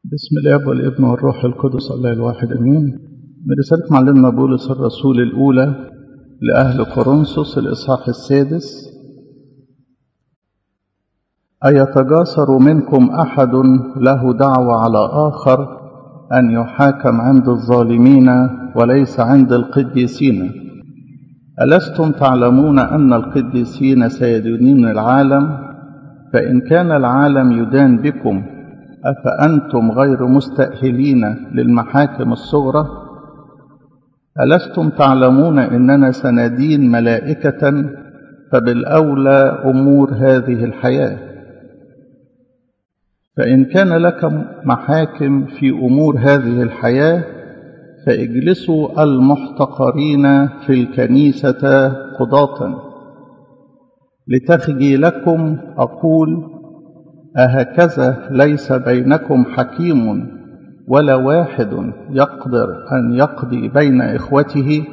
بسم الاب والابن والروح القدس الله الواحد امين من رساله معلمنا بولس الرسول الاولى لاهل كورنثوس الاصحاح السادس ايتجاسر منكم احد له دعوه على اخر ان يحاكم عند الظالمين وليس عند القديسين الستم تعلمون ان القديسين سيدينون العالم فان كان العالم يدان بكم أفأنتم غير مستأهلين للمحاكم الصغرى ألستم تعلمون إننا سندين ملائكة فبالأولى أمور هذه الحياة فإن كان لكم محاكم في أمور هذه الحياة فاجلسوا المحتقرين في الكنيسة قضاة لتخجي لكم أقول أهكذا ليس بينكم حكيم ولا واحد يقدر أن يقضي بين إخوته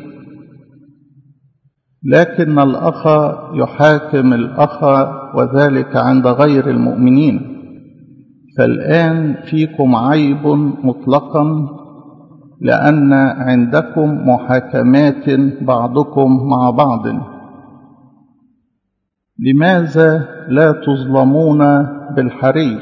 لكن الأخ يحاكم الأخ وذلك عند غير المؤمنين فالآن فيكم عيب مطلقا لأن عندكم محاكمات بعضكم مع بعض لماذا لا تظلمون بالحري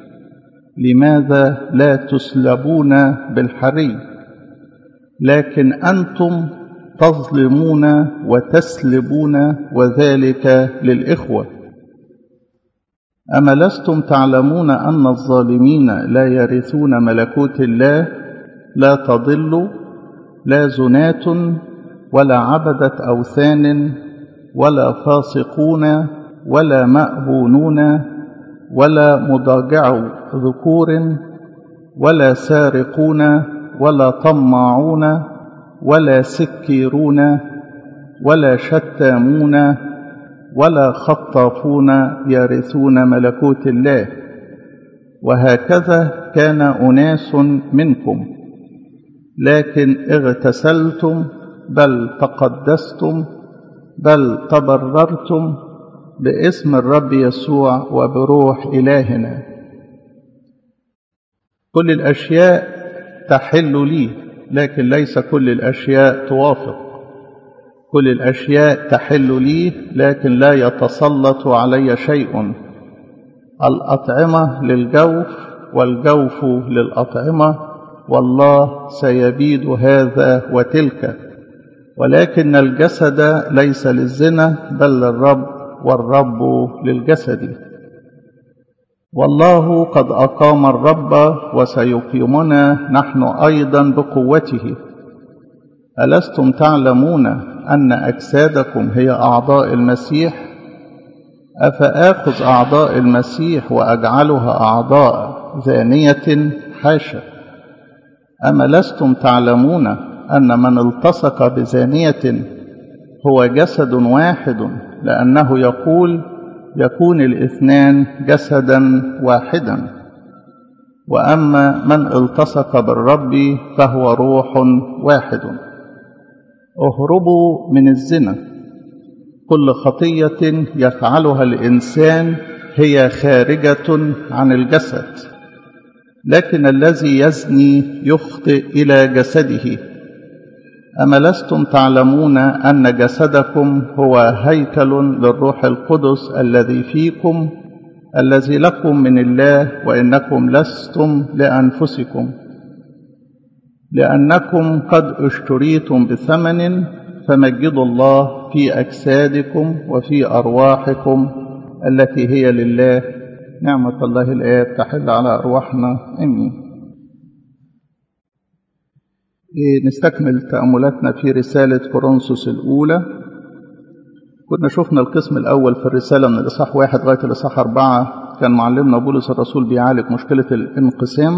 لماذا لا تسلبون بالحري لكن انتم تظلمون وتسلبون وذلك للاخوه اما لستم تعلمون ان الظالمين لا يرثون ملكوت الله لا تضل لا زنات ولا عبده اوثان ولا فاسقون ولا مأبونون ولا مضاجع ذكور ولا سارقون ولا طماعون ولا سكيرون ولا شتامون ولا خطافون يرثون ملكوت الله وهكذا كان أناس منكم لكن اغتسلتم بل تقدستم بل تبررتم باسم الرب يسوع وبروح إلهنا كل الأشياء تحل لي لكن ليس كل الأشياء توافق كل الأشياء تحل لي لكن لا يتسلط علي شيء الأطعمة للجوف والجوف للأطعمة والله سيبيد هذا وتلك ولكن الجسد ليس للزنا بل للرب والرب للجسد والله قد أقام الرب وسيقيمنا نحن أيضا بقوته ألستم تعلمون أن أجسادكم هي أعضاء المسيح أفآخذ أعضاء المسيح وأجعلها أعضاء زانية حاشا أما لستم تعلمون أن من التصق بزانية هو جسد واحد لأنه يقول يكون الاثنان جسدا واحدا وأما من التصق بالرب فهو روح واحد اهربوا من الزنا كل خطية يفعلها الإنسان هي خارجة عن الجسد لكن الذي يزني يخطئ إلى جسده أما لستم تعلمون أن جسدكم هو هيكل للروح القدس الذي فيكم الذي لكم من الله وإنكم لستم لأنفسكم لأنكم قد اشتريتم بثمن فمجدوا الله في أجسادكم وفي أرواحكم التي هي لله نعمة الله الآب تحل على أرواحنا آمين نستكمل تأملاتنا في رسالة كورنثوس الأولى كنا شفنا القسم الأول في الرسالة من الإصحاح واحد لغاية الإصحاح أربعة كان معلمنا بولس الرسول بيعالج مشكلة الانقسام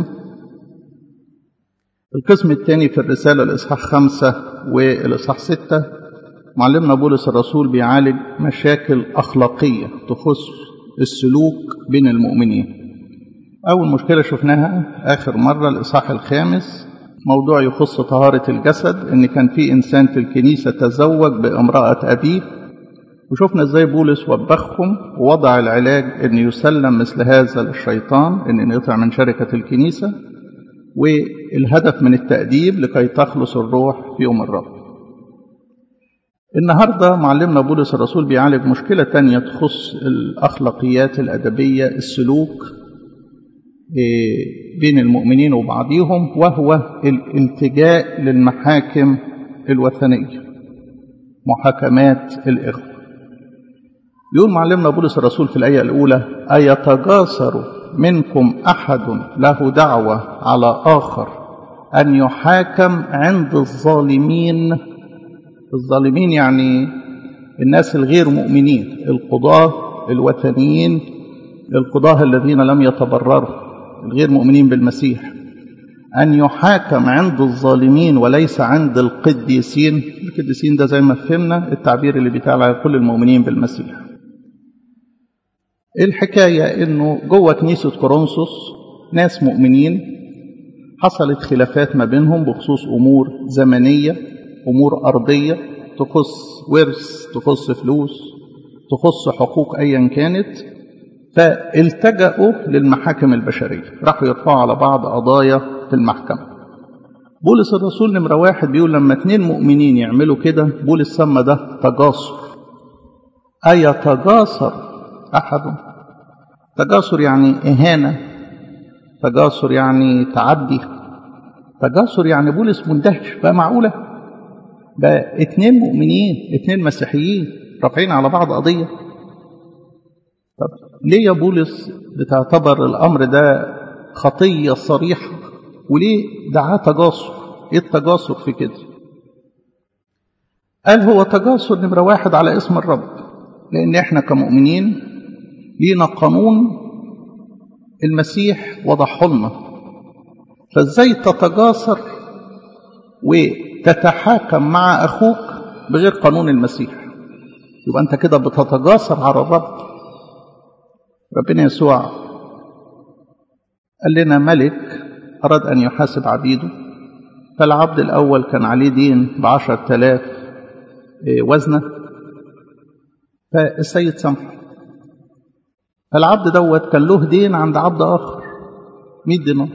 القسم الثاني في الرسالة الإصحاح خمسة والإصحاح ستة معلمنا بولس الرسول بيعالج مشاكل أخلاقية تخص السلوك بين المؤمنين أول مشكلة شفناها آخر مرة الإصحاح الخامس موضوع يخص طهارة الجسد إن كان في إنسان في الكنيسة تزوج بامرأة أبيه وشفنا إزاي بولس وبخهم ووضع العلاج إن يسلم مثل هذا للشيطان إن ينقطع من شركة الكنيسة والهدف من التأديب لكي تخلص الروح في يوم الرب النهاردة معلمنا بولس الرسول بيعالج مشكلة تانية تخص الأخلاقيات الأدبية السلوك بين المؤمنين وبعضهم وهو الالتجاء للمحاكم الوثنية محاكمات الإخوة يقول معلمنا بولس الرسول في الآية الأولى أيتجاسر منكم أحد له دعوة على آخر أن يحاكم عند الظالمين الظالمين يعني الناس الغير مؤمنين القضاة الوثنيين القضاة الذين لم يتبرروا الغير مؤمنين بالمسيح أن يحاكم عند الظالمين وليس عند القديسين القديسين ده زي ما فهمنا التعبير اللي بيتقال على كل المؤمنين بالمسيح الحكاية انه جوه كنيسة كورنثوس ناس مؤمنين حصلت خلافات ما بينهم بخصوص امور زمنية امور ارضية تخص ورث تخص فلوس تخص حقوق ايا كانت فالتجأوا للمحاكم البشرية راحوا يرفعوا على بعض قضايا في المحكمة بولس الرسول نمرة واحد بيقول لما اتنين مؤمنين يعملوا كده بولس سمى ده تجاسر أيتجاسر أحد تجاسر يعني إهانة تجاسر يعني تعدي تجاسر يعني بولس مندهش بقى معقولة بقى اتنين مؤمنين اتنين مسيحيين رافعين على بعض قضية طب ليه يا بولس بتعتبر الأمر ده خطية صريحة وليه دعاه تجاسر ايه التجاسر في كده قال هو تجاسر نمرة واحد على اسم الرب لأن احنا كمؤمنين لينا قانون المسيح وضحه لنا فازاي تتجاسر وتتحاكم مع أخوك بغير قانون المسيح يبقى أنت كده بتتجاسر على الرب ربنا يسوع قال لنا ملك أراد أن يحاسب عبيده فالعبد الأول كان عليه دين بعشر تلاف وزنة فالسيد سمحه فالعبد دوت كان له دين عند عبد آخر مئة دينار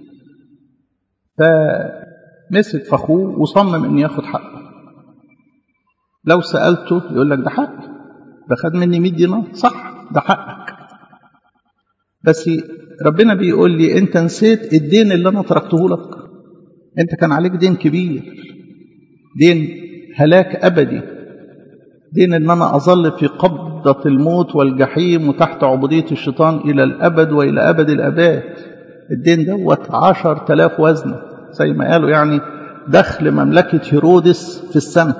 فمسك في أخوه وصمم إن ياخد حقه لو سألته يقول لك ده حق ده خد مني 100 دينار صح ده حقك بس ربنا بيقول لي انت نسيت الدين اللي انا تركته لك انت كان عليك دين كبير دين هلاك ابدي دين ان انا اظل في قبضة الموت والجحيم وتحت عبودية الشيطان الى الابد والى ابد الاباد الدين دوت عشر تلاف وزنة زي ما قالوا يعني دخل مملكة هيرودس في السنة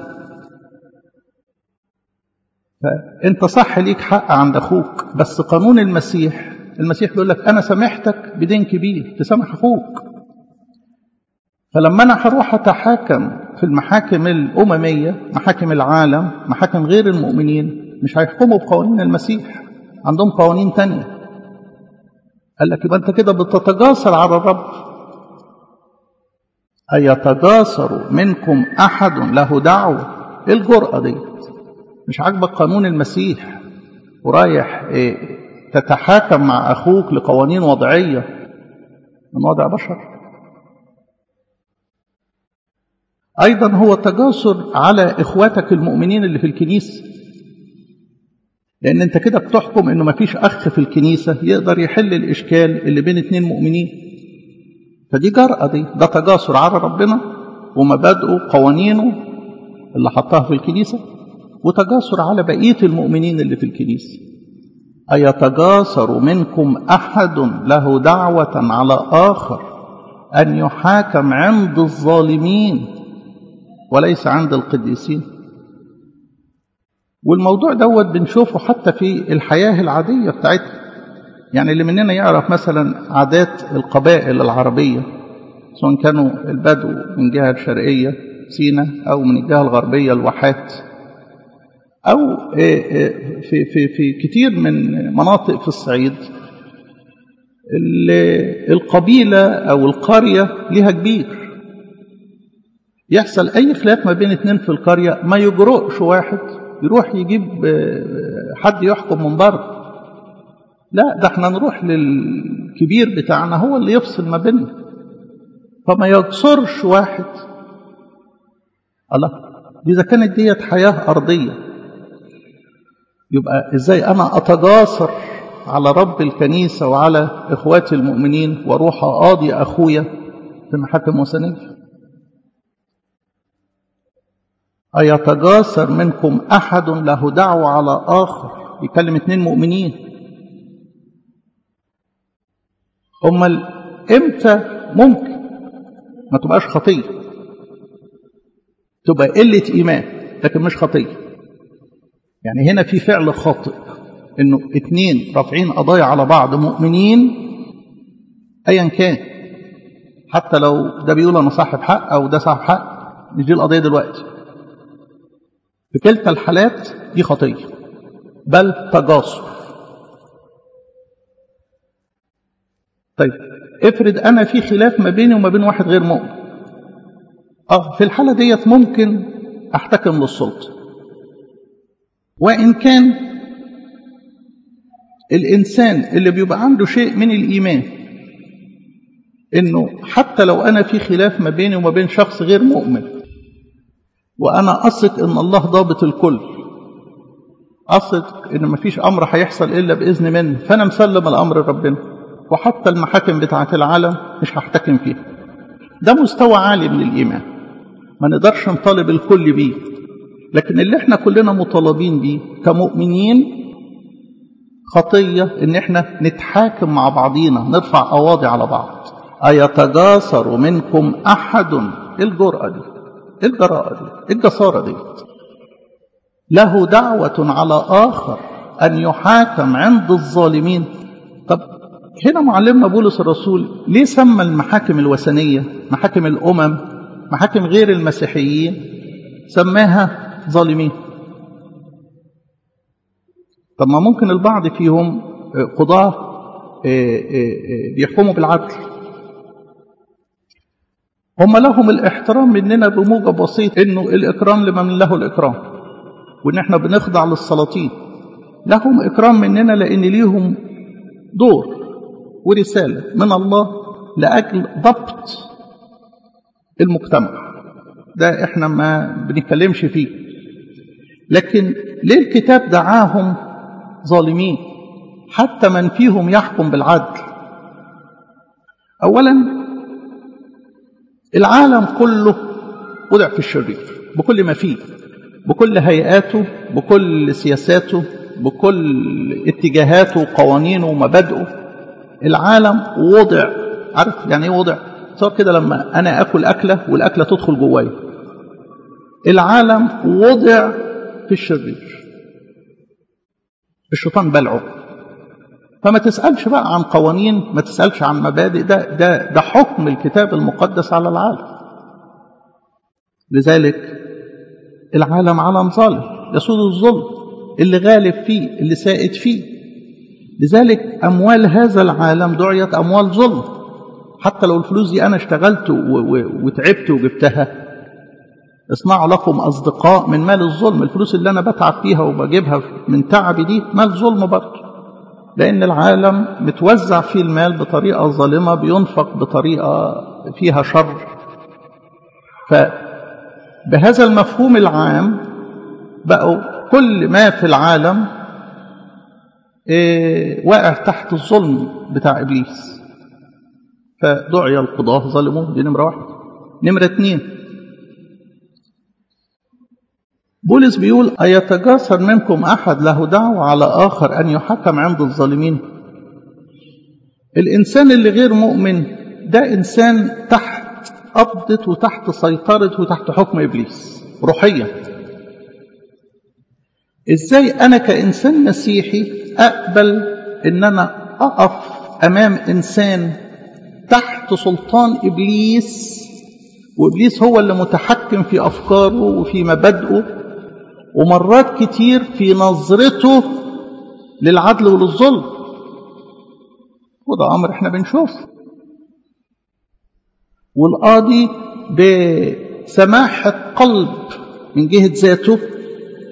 فانت صح ليك حق عند اخوك بس قانون المسيح المسيح بيقول لك أنا سامحتك بدين كبير تسامح أخوك فلما أنا هروح أتحاكم في المحاكم الأممية محاكم العالم محاكم غير المؤمنين مش هيحكموا بقوانين المسيح عندهم قوانين تانية قال لك يبقى أنت كده بتتجاسر على الرب أيتجاسر منكم أحد له دعوة إيه الجرأة دي مش عاجبك قانون المسيح ورايح إيه تتحاكم مع أخوك لقوانين وضعية من وضع بشر أيضا هو تجاسر على إخواتك المؤمنين اللي في الكنيسة لأن أنت كده بتحكم أنه ما فيش أخ في الكنيسة يقدر يحل الإشكال اللي بين اتنين مؤمنين فدي جرأة دي ده تجاسر على ربنا ومبادئه قوانينه اللي حطها في الكنيسة وتجاسر على بقية المؤمنين اللي في الكنيسة أيتجاسر منكم أحد له دعوة على آخر أن يحاكم عند الظالمين وليس عند القديسين والموضوع دوت بنشوفه حتى في الحياة العادية بتاعتنا يعني اللي مننا يعرف مثلا عادات القبائل العربية سواء كانوا البدو من جهة الشرقية سينا أو من الجهة الغربية الواحات أو في, في, في كتير من مناطق في الصعيد القبيلة أو القرية لها كبير يحصل أي خلاف ما بين اتنين في القرية ما يجرؤش واحد يروح يجيب حد يحكم من بره لا ده احنا نروح للكبير بتاعنا هو اللي يفصل ما بيننا فما يجسرش واحد الله دي إذا كانت ديت حياة أرضية يبقى إزاي أنا أتجاسر على رب الكنيسة وعلى إخواتي المؤمنين وأروح أقاضي أخويا في محاكم وثنية أيتجاسر منكم أحد له دعوة على آخر يكلم اتنين مؤمنين أمال إمتى ممكن ما تبقاش خطية تبقى قلة إيمان لكن مش خطية يعني هنا في فعل خاطئ إنه اتنين رافعين قضايا على بعض مؤمنين أيا كان حتى لو ده بيقول أنا صاحب حق أو ده صاحب حق مش دي القضية دلوقتي في كلتا الحالات دي خطية بل تجاسر طيب افرض أنا في خلاف ما بيني وما بين واحد غير مؤمن اه في الحالة ديت ممكن أحتكم للسلطة وإن كان الإنسان اللي بيبقى عنده شيء من الإيمان إنه حتى لو أنا في خلاف ما بيني وما بين شخص غير مؤمن وأنا أثق إن الله ضابط الكل أثق إن مفيش أمر هيحصل إلا بإذن منه فأنا مسلم الأمر لربنا وحتى المحاكم بتاعة العالم مش هحتكم فيها ده مستوى عالي من الإيمان ما نقدرش نطالب الكل بيه لكن اللي احنا كلنا مطالبين بيه كمؤمنين خطية ان احنا نتحاكم مع بعضينا نرفع قواضي على بعض أيتجاسر منكم أحد الجرأة دي الجراءة دي الجسارة دي له دعوة على آخر أن يحاكم عند الظالمين طب هنا معلمنا بولس الرسول ليه سمى المحاكم الوثنية محاكم الأمم محاكم غير المسيحيين سماها ظالمين طب ما ممكن البعض فيهم قضاة بيحكموا بالعدل هم لهم الاحترام مننا بموجب بسيط انه الاكرام لمن له الاكرام وان احنا بنخضع للسلاطين لهم اكرام مننا لان ليهم دور ورساله من الله لاجل ضبط المجتمع ده احنا ما بنتكلمش فيه لكن ليه الكتاب دعاهم ظالمين حتى من فيهم يحكم بالعدل اولا العالم كله وضع في الشرير بكل ما فيه بكل هيئاته بكل سياساته بكل اتجاهاته وقوانينه ومبادئه العالم وضع عارف يعني ايه وضع صار كده لما انا اكل اكله والاكله تدخل جوايا العالم وضع في الشرير الشيطان بلعه فما تسألش بقى عن قوانين ما تسألش عن مبادئ ده ده ده حكم الكتاب المقدس على العالم لذلك العالم عالم ظالم يسود الظلم اللي غالب فيه اللي سائد فيه لذلك أموال هذا العالم دعيت أموال ظلم حتى لو الفلوس دي أنا اشتغلت وتعبت وجبتها اصنعوا لكم أصدقاء من مال الظلم الفلوس اللي أنا بتعب فيها وبجيبها من تعبي دي مال ظلم برضه لأن العالم متوزع فيه المال بطريقة ظالمة بينفق بطريقة فيها شر فبهذا المفهوم العام بقوا كل ما في العالم إيه واقع تحت الظلم بتاع إبليس فدعي القضاة ظلموا دي نمرة واحد نمرة اتنين بولس بيقول أيتجاسر منكم أحد له دعوة على آخر أن يحكم عند الظالمين الإنسان اللي غير مؤمن ده إنسان تحت قبضة وتحت سيطرة وتحت حكم إبليس روحيا إزاي أنا كإنسان مسيحي أقبل إن أنا أقف أمام إنسان تحت سلطان إبليس وإبليس هو اللي متحكم في أفكاره وفي مبادئه ومرات كتير في نظرته للعدل وللظلم وده أمر احنا بنشوفه والقاضي بسماحة قلب من جهة ذاته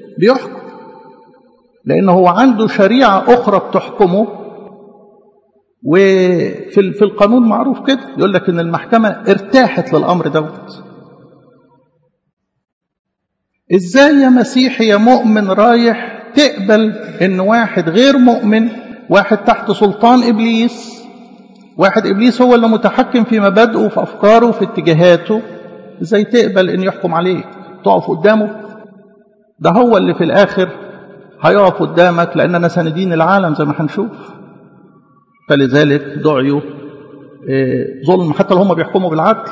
بيحكم لأنه هو عنده شريعة أخرى بتحكمه وفي في القانون معروف كده يقول لك ان المحكمه ارتاحت للامر دوت ازاي يا مسيحي يا مؤمن رايح تقبل ان واحد غير مؤمن واحد تحت سلطان ابليس واحد ابليس هو اللي متحكم في مبادئه في افكاره في اتجاهاته ازاي تقبل ان يحكم عليك تقف قدامه ده هو اللي في الاخر هيقف قدامك لاننا سندين العالم زي ما هنشوف فلذلك دعيوا ظلم حتى لو هم بيحكموا بالعدل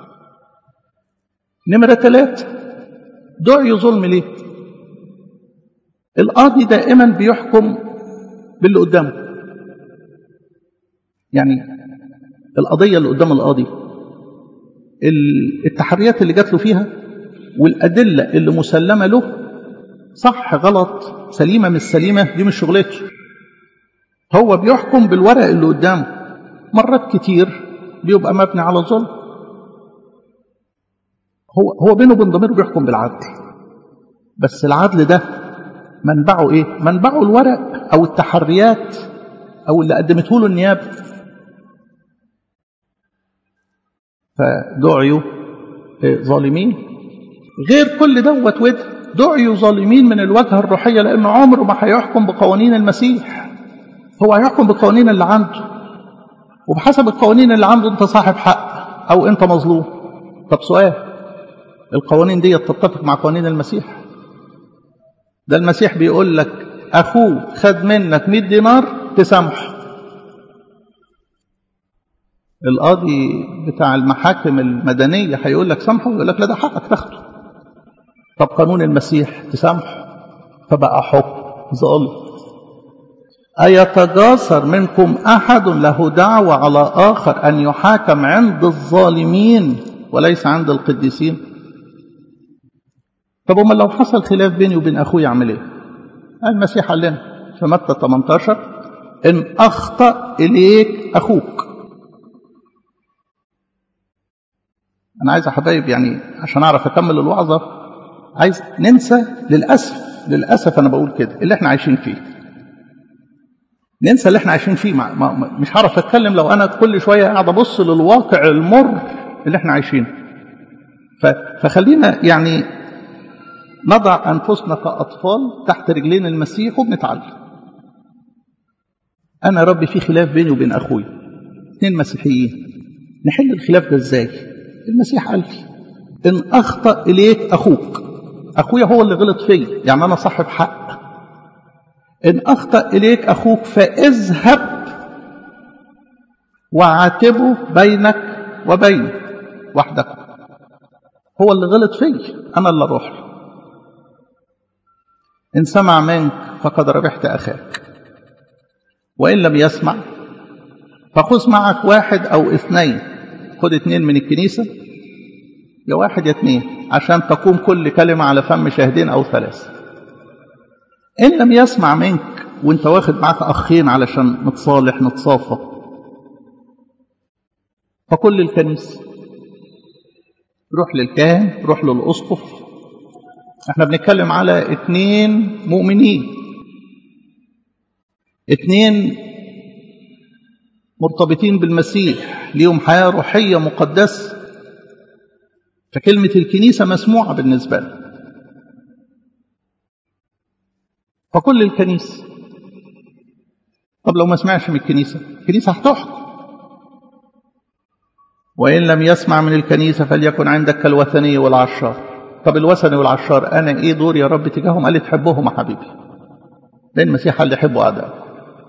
نمرة ثلاثة دعيوا ظلم ليه القاضي دائما بيحكم باللي قدامه يعني القضية اللي قدام القاضي التحريات اللي جات له فيها والأدلة اللي مسلمة له صح غلط سليمة مش سليمة دي مش شغلته هو بيحكم بالورق اللي قدامه مرات كتير بيبقى مبني على ظلم هو هو بينه وبين ضميره بيحكم بالعدل بس العدل ده منبعه ايه منبعه الورق او التحريات او اللي قدمته له النيابه فدعيوا ظالمين غير كل دوت وده دعيوا ظالمين من الوجهه الروحيه لان عمره ما هيحكم بقوانين المسيح هو هيحكم بالقوانين اللي عنده وبحسب القوانين اللي عنده انت صاحب حق او انت مظلوم طب سؤال القوانين دي تتفق مع قوانين المسيح ده المسيح بيقول لك اخوه خد منك 100 دينار تسامحه القاضي بتاع المحاكم المدنيه هيقول لك سامحه ويقول لك لا ده حقك تاخده طب قانون المسيح تسامحه فبقى حكم ظلم أيتجاسر منكم أحد له دعوة على آخر أن يحاكم عند الظالمين وليس عند القديسين طب وما لو حصل خلاف بيني وبين أخوي أعمل إيه المسيح قال لنا في متى 18 إن أخطأ إليك أخوك أنا عايز يا حبايب يعني عشان أعرف أكمل الوعظة عايز ننسى للأسف للأسف أنا بقول كده اللي إحنا عايشين فيه ننسى اللي احنا عايشين فيه ما ما مش هعرف اتكلم لو انا كل شويه قاعد ابص للواقع المر اللي احنا عايشينه فخلينا يعني نضع انفسنا كاطفال تحت رجلين المسيح وبنتعلم انا ربي في خلاف بيني وبين اخوي اثنين مسيحيين نحل الخلاف ده ازاي المسيح قال لي ان اخطا اليك اخوك اخويا هو اللي غلط فيا يعني انا صاحب حق إن أخطأ إليك أخوك فاذهب وعاتبه بينك وبينه وحدك هو اللي غلط فيه أنا اللي أروح له إن سمع منك فقد ربحت أخاك وإن لم يسمع فخذ معك واحد أو اثنين خد اثنين من الكنيسة يا واحد يا اثنين عشان تقوم كل كلمة على فم شاهدين أو ثلاثة إن لم يسمع منك وانت واخد معك أخين علشان نتصالح نتصافى فكل الكنيسة روح للكاهن روح للأسقف احنا بنتكلم على اتنين مؤمنين اتنين مرتبطين بالمسيح ليهم حياة روحية مقدسة فكلمة الكنيسة مسموعة بالنسبة له فكل الكنيسة طب لو ما سمعش من الكنيسة الكنيسة هتحكم وإن لم يسمع من الكنيسة فليكن عندك كالوثني والعشار طب الوثني والعشار أنا إيه دور يا رب تجاههم قال لي تحبهم يا حبيبي لأن المسيح قال لي حبوا أعدائكم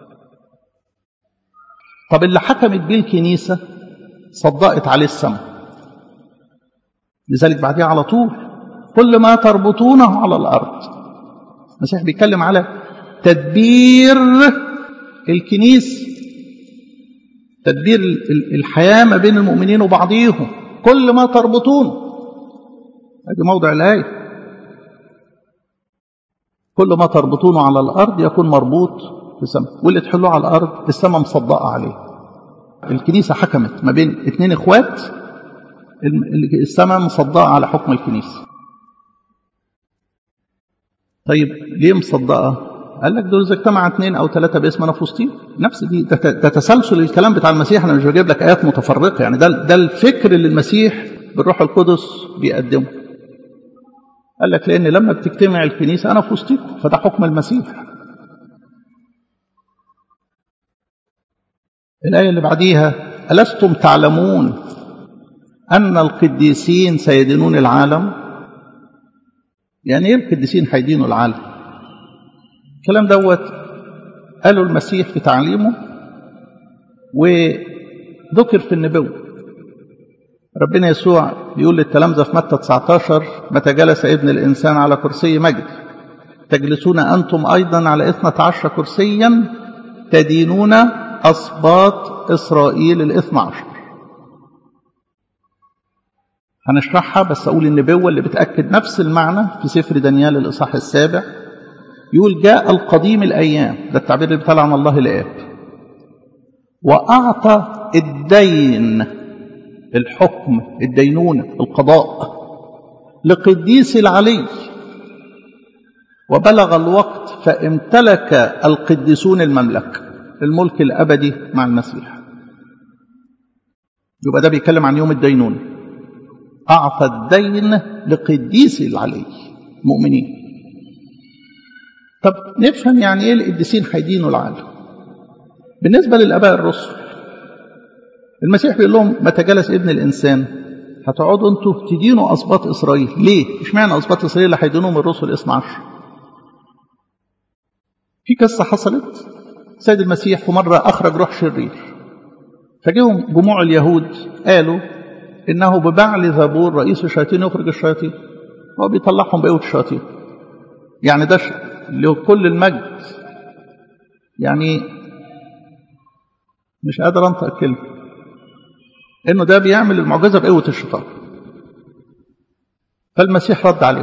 طب اللي حكمت بيه الكنيسة صدقت عليه السماء لذلك بعدها على طول كل ما تربطونه على الأرض المسيح بيتكلم على تدبير الكنيسة تدبير الحياة ما بين المؤمنين وبعضيهم كل ما تربطون هذه موضع الآية كل ما تربطونه على الأرض يكون مربوط في السماء واللي تحلوه على الأرض السماء مصدقة عليه الكنيسة حكمت ما بين اثنين اخوات السماء مصدقة على حكم الكنيسة طيب ليه مصدقة قال لك دول اذا اجتمع اثنين او ثلاثه باسم انا في وسطهم نفس دي ده, ده تسلسل الكلام بتاع المسيح انا مش بجيب لك ايات متفرقه يعني ده ده الفكر اللي المسيح بالروح القدس بيقدمه قال لك لان لما بتجتمع الكنيسه انا في وسطكم فده حكم المسيح الايه اللي بعديها الستم تعلمون ان القديسين سيدينون العالم يعني ايه القديسين هيدينوا العالم الكلام دوت قاله المسيح في تعليمه وذكر في النبوة ربنا يسوع يقول للتلامذة في متى 19 متى جلس ابن الإنسان على كرسي مجد تجلسون أنتم أيضا على 12 كرسيا تدينون أصباط إسرائيل الاثنى عشر هنشرحها بس أقول النبوة اللي بتأكد نفس المعنى في سفر دانيال الإصحاح السابع يقول جاء القديم الأيام ده التعبير اللي بيطلع عن الله الآب وأعطى الدين الحكم الدينونة القضاء لقديس العلي وبلغ الوقت فامتلك القديسون المملكة الملك الأبدي مع المسيح يبقى ده بيتكلم عن يوم الدينونة أعطى الدين لقديس العلي مؤمنين طب نفهم يعني ايه القديسين هيدينوا العالم بالنسبه للاباء الرسل المسيح بيقول لهم متى جلس ابن الانسان هتقعدوا انتوا تدينوا اسباط اسرائيل ليه اشمعنى اسباط اسرائيل اللي هيدينوهم الرسل اسم عشر في قصه حصلت سيد المسيح في مره اخرج روح شرير فجاهم جموع اليهود قالوا انه ببعل زبور رئيس الشياطين يخرج الشياطين هو بيطلعهم بقوه الشياطين يعني ده لكل المجد يعني مش قادر انطق الكلمه انه ده بيعمل المعجزه بقوه الشيطان فالمسيح رد عليهم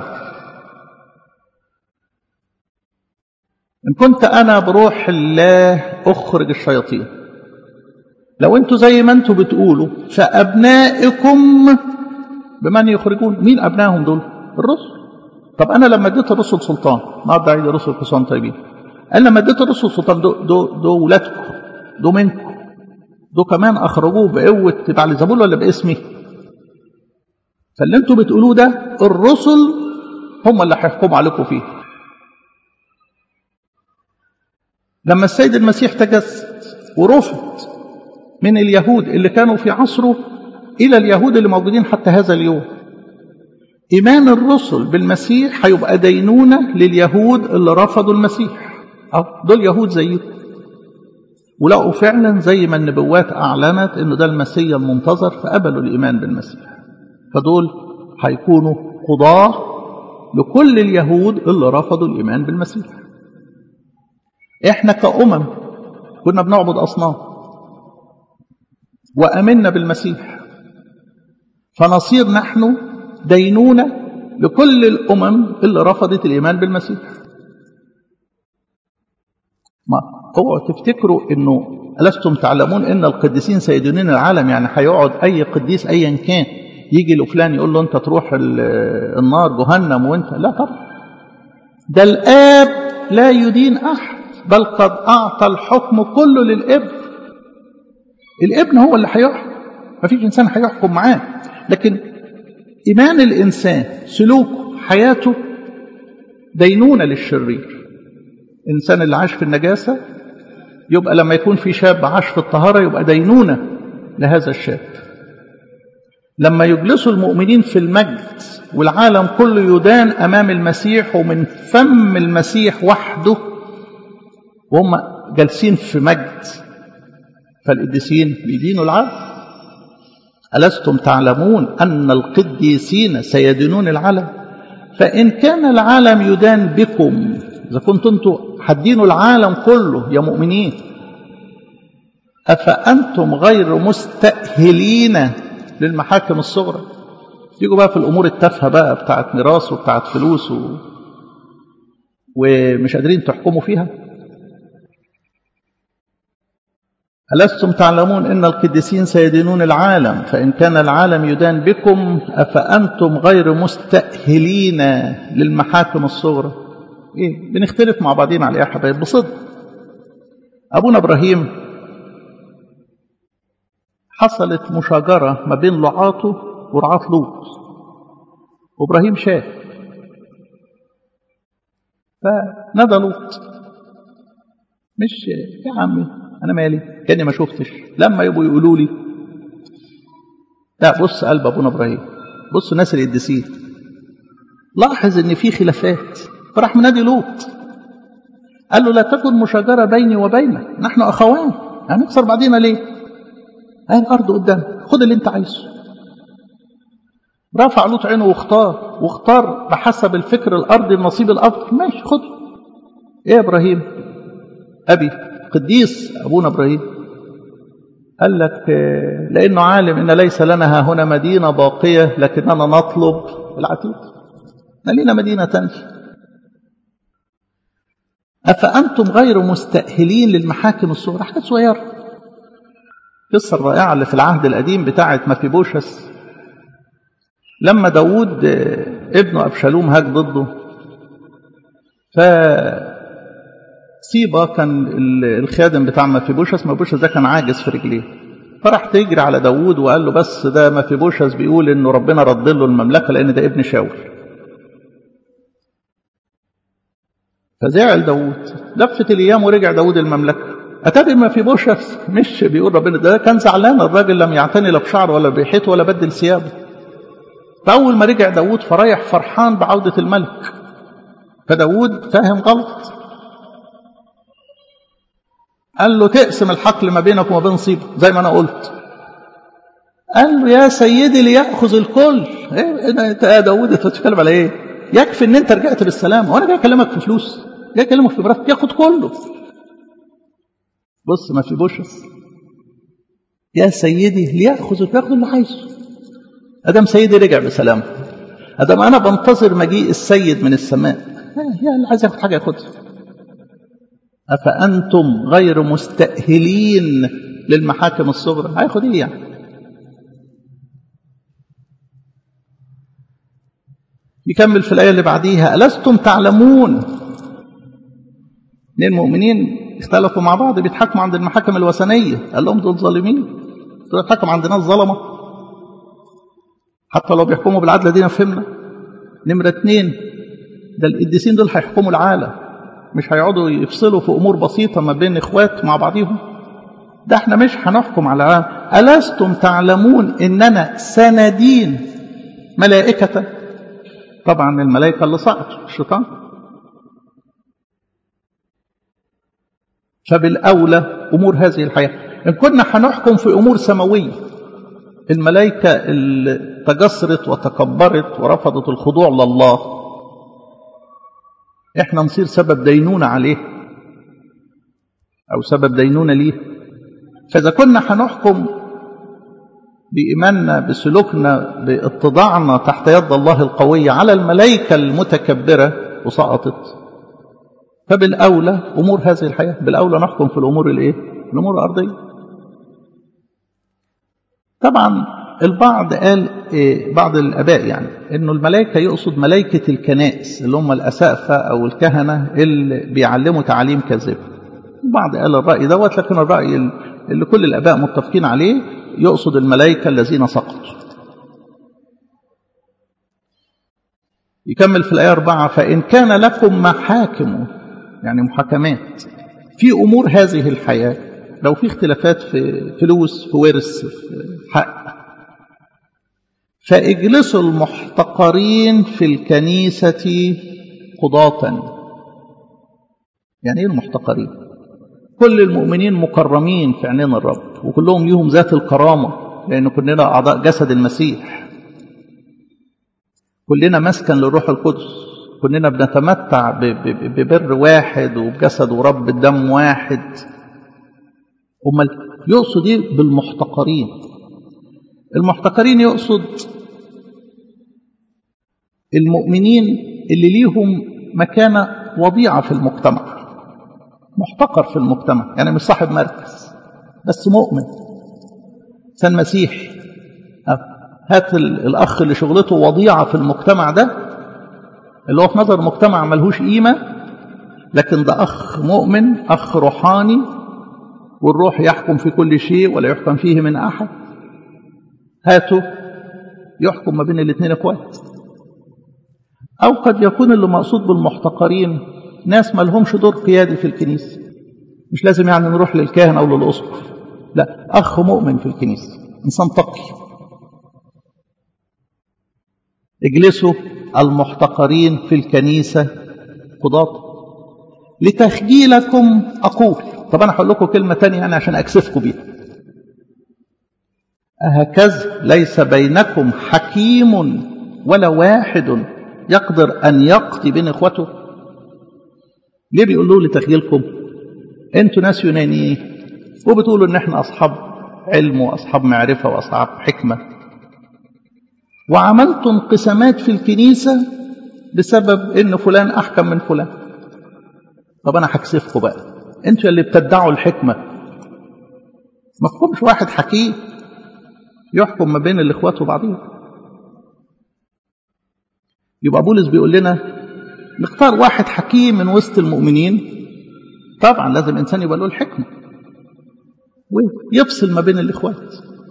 ان كنت انا بروح الله اخرج الشياطين لو انتوا زي ما انتوا بتقولوا فابنائكم بمن يخرجون مين ابنائهم دول الرسل طب انا لما اديت الرسل سلطان ما ادعي الرسل حسام طيبين انا لما اديت الرسل سلطان دو دو دو ولادكم دو منكم دو كمان اخرجوه بقوه بعل زبول ولا باسمي فاللي انتوا بتقولوه ده الرسل هم اللي هيحكموا عليكم فيه لما السيد المسيح تجسد ورفض من اليهود اللي كانوا في عصره الى اليهود اللي موجودين حتى هذا اليوم إيمان الرسل بالمسيح هيبقى دينونة لليهود اللي رفضوا المسيح أو دول يهود زيكم ولقوا فعلا زي ما النبوات أعلنت إنه ده المسيح المنتظر فقبلوا الإيمان بالمسيح فدول هيكونوا قضاة لكل اليهود اللي رفضوا الإيمان بالمسيح إحنا كأمم كنا بنعبد أصنام وأمنا بالمسيح فنصير نحن دينونة لكل الأمم اللي رفضت الإيمان بالمسيح ما اوعوا تفتكروا انه ألستم تعلمون ان القديسين سيدونين العالم يعني هيقعد اي قديس ايا كان يجي لفلان يقول له انت تروح النار جهنم وانت لا طبعا ده الاب لا يدين احد بل قد اعطى الحكم كله للابن الابن هو اللي هيحكم مفيش انسان هيحكم معاه لكن إيمان الإنسان سلوكه حياته دينونة للشرير الإنسان اللي عاش في النجاسة يبقى لما يكون في شاب عاش في الطهارة يبقى دينونة لهذا الشاب لما يجلسوا المؤمنين في المجد والعالم كله يدان أمام المسيح ومن فم المسيح وحده وهم جالسين في مجد فالقديسين بيدينوا العالم ألستم تعلمون أن القديسين سيدينون العالم فإن كان العالم يدان بكم إذا كنتم أنتم حدينوا العالم كله يا مؤمنين أفأنتم غير مستأهلين للمحاكم الصغرى تيجوا بقى في الأمور التافهة بقى بتاعت ميراث وبتاعت فلوس و... ومش قادرين تحكموا فيها ألستم تعلمون أن القديسين سيدينون العالم فإن كان العالم يدان بكم أفأنتم غير مستأهلين للمحاكم الصغرى ايه بنختلف مع بعضين على ايه يا حبايب بصدق ابونا ابراهيم حصلت مشاجره ما بين لعاطه ورعاة لوط وابراهيم شاف فنادى لوط مش يا عمي انا مالي كاني ما شفتش لما يبقوا يقولوا لي لا بص قلب ابونا ابراهيم بص الناس القديسين لاحظ ان في خلافات فراح منادي لوط قال له لا تكن مشاجره بيني وبينك نحن اخوان هنكسر بعضينا ليه؟ اهي الارض قدام خد اللي انت عايزه رفع لوط عينه واختار واختار بحسب الفكر الارضي النصيب الافضل ماشي خد ايه يا ابراهيم ابي قديس ابونا ابراهيم قال لك لانه عالم ان ليس لنا ها هنا مدينه باقيه لكننا نطلب العتيد لنا مدينه تانية افانتم غير مستاهلين للمحاكم الصغرى حاجات صغيره القصه الرائعه اللي في العهد القديم بتاعه مفيبوشس لما داوود ابنه ابشالوم هاج ضده ف سيبا كان الخادم بتاع مفيبوشس مفيبوشس ده كان عاجز في رجليه فراح تجري على داوود وقال له بس ده مفيبوشس بيقول انه ربنا رد له المملكه لان ده ابن شاول فزعل داوود لفت الايام ورجع داوود المملكه اتاري مفيبوشس مش بيقول ربنا ده كان زعلان الراجل لم يعتني لا بشعره ولا بريحته ولا بدل ثيابه فاول ما رجع داوود فريح فرحان بعوده الملك فداوود فاهم غلط قال له تقسم الحقل ما بينك وما بين صيبة زي ما أنا قلت قال له يا سيدي ليأخذ الكل ايه انت يا داوود انت بتتكلم على ايه يكفي ان انت رجعت بالسلامه وانا جاي اكلمك في فلوس جاي اكلمك في مرتب ياخد كله بص ما في بوشس يا سيدي ليأخذ ياخذ اللي عايزه ادم سيدي رجع بسلامه ادم انا بنتظر مجيء السيد من السماء يا اللي عايز ياخد حاجه ياخدها أفأنتم غير مستأهلين للمحاكم الصغرى هياخد إيه يعني يكمل في الآية اللي بعديها ألستم تعلمون اثنين مؤمنين اختلفوا مع بعض بيتحكموا عند المحاكم الوثنية قال لهم دول ظالمين دول بيتحكموا عند ناس ظلمة حتى لو بيحكموا بالعدل دي فهمنا نمرة اثنين ده القديسين دول هيحكموا العالم مش هيقعدوا يفصلوا في امور بسيطه ما بين اخوات مع بعضهم ده احنا مش هنحكم على العالم الستم تعلمون اننا سندين ملائكه طبعا الملائكه اللي سقطوا الشيطان فبالاولى امور هذه الحياه ان كنا هنحكم في امور سماويه الملائكه اللي تجسرت وتكبرت ورفضت الخضوع لله احنا نصير سبب دينونة عليه أو سبب دينونة ليه فإذا كنا هنحكم بإيماننا بسلوكنا باتضاعنا تحت يد الله القوية على الملائكة المتكبرة وسقطت فبالأولى أمور هذه الحياة بالأولى نحكم في الأمور الإيه؟ الأمور الأرضية طبعا البعض قال إيه بعض الاباء يعني انه الملائكه يقصد ملائكه الكنائس اللي هم الاسقفه او الكهنه اللي بيعلموا تعاليم كاذبه. البعض قال الراي دوت لكن الراي اللي كل الاباء متفقين عليه يقصد الملائكه الذين سقطوا. يكمل في الايه اربعه فان كان لكم محاكم يعني محاكمات في امور هذه الحياه لو في اختلافات في فلوس في ورث في حق فاجلسوا المحتقرين في الكنيسة قضاة يعني ايه المحتقرين كل المؤمنين مكرمين في عينين الرب وكلهم ليهم ذات الكرامة لأن كلنا أعضاء جسد المسيح كلنا مسكن للروح القدس كلنا بنتمتع ببر واحد وبجسد ورب الدم واحد أمال يقصد ايه بالمحتقرين المحتقرين يقصد المؤمنين اللي ليهم مكانة وضيعة في المجتمع محتقر في المجتمع يعني مش صاحب مركز بس مؤمن إنسان مسيحي هات الأخ اللي شغلته وضيعة في المجتمع ده اللي هو في نظر المجتمع ملهوش قيمة لكن ده أخ مؤمن أخ روحاني والروح يحكم في كل شيء ولا يحكم فيه من أحد هاتوا يحكم ما بين الاثنين اخوات أو قد يكون اللي مقصود بالمحتقرين ناس ما لهمش دور قيادي في الكنيسة مش لازم يعني نروح للكاهن أو للأسقف لا أخ مؤمن في الكنيسة إنسان تقي اجلسوا المحتقرين في الكنيسة قضاة لتخجيلكم أقول طب أنا هقول لكم كلمة تانية يعني عشان أكسفكم بيها أهكذا ليس بينكم حكيم ولا واحد يقدر أن يقضي بين إخوته ليه بيقولوا لتخجيلكم أنتوا ناس يونانيين وبتقولوا إن إحنا أصحاب علم وأصحاب معرفة وأصحاب حكمة وعملتوا انقسامات في الكنيسة بسبب إن فلان أحكم من فلان طب أنا هكسفكم بقى أنتوا اللي بتدعوا الحكمة ما تكونش واحد حكيم يحكم ما بين الإخوات وبعضهم يبقى بولس بيقول لنا نختار واحد حكيم من وسط المؤمنين طبعا لازم إنسان يبقى له الحكمة ويفصل ما بين الإخوات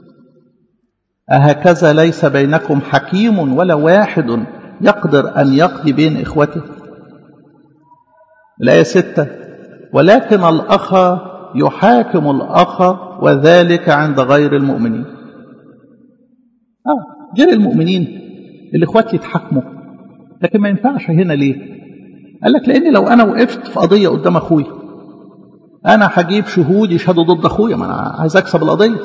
أهكذا ليس بينكم حكيم ولا واحد يقدر أن يقضي بين إخوته الآية ستة ولكن الأخ يحاكم الأخ وذلك عند غير المؤمنين آه غير المؤمنين الإخوات يتحكموا لكن ما ينفعش هنا ليه قال لك لأن لو أنا وقفت في قضية قدام أخويا أنا هجيب شهود يشهدوا ضد أخويا ما أنا عايز أكسب القضية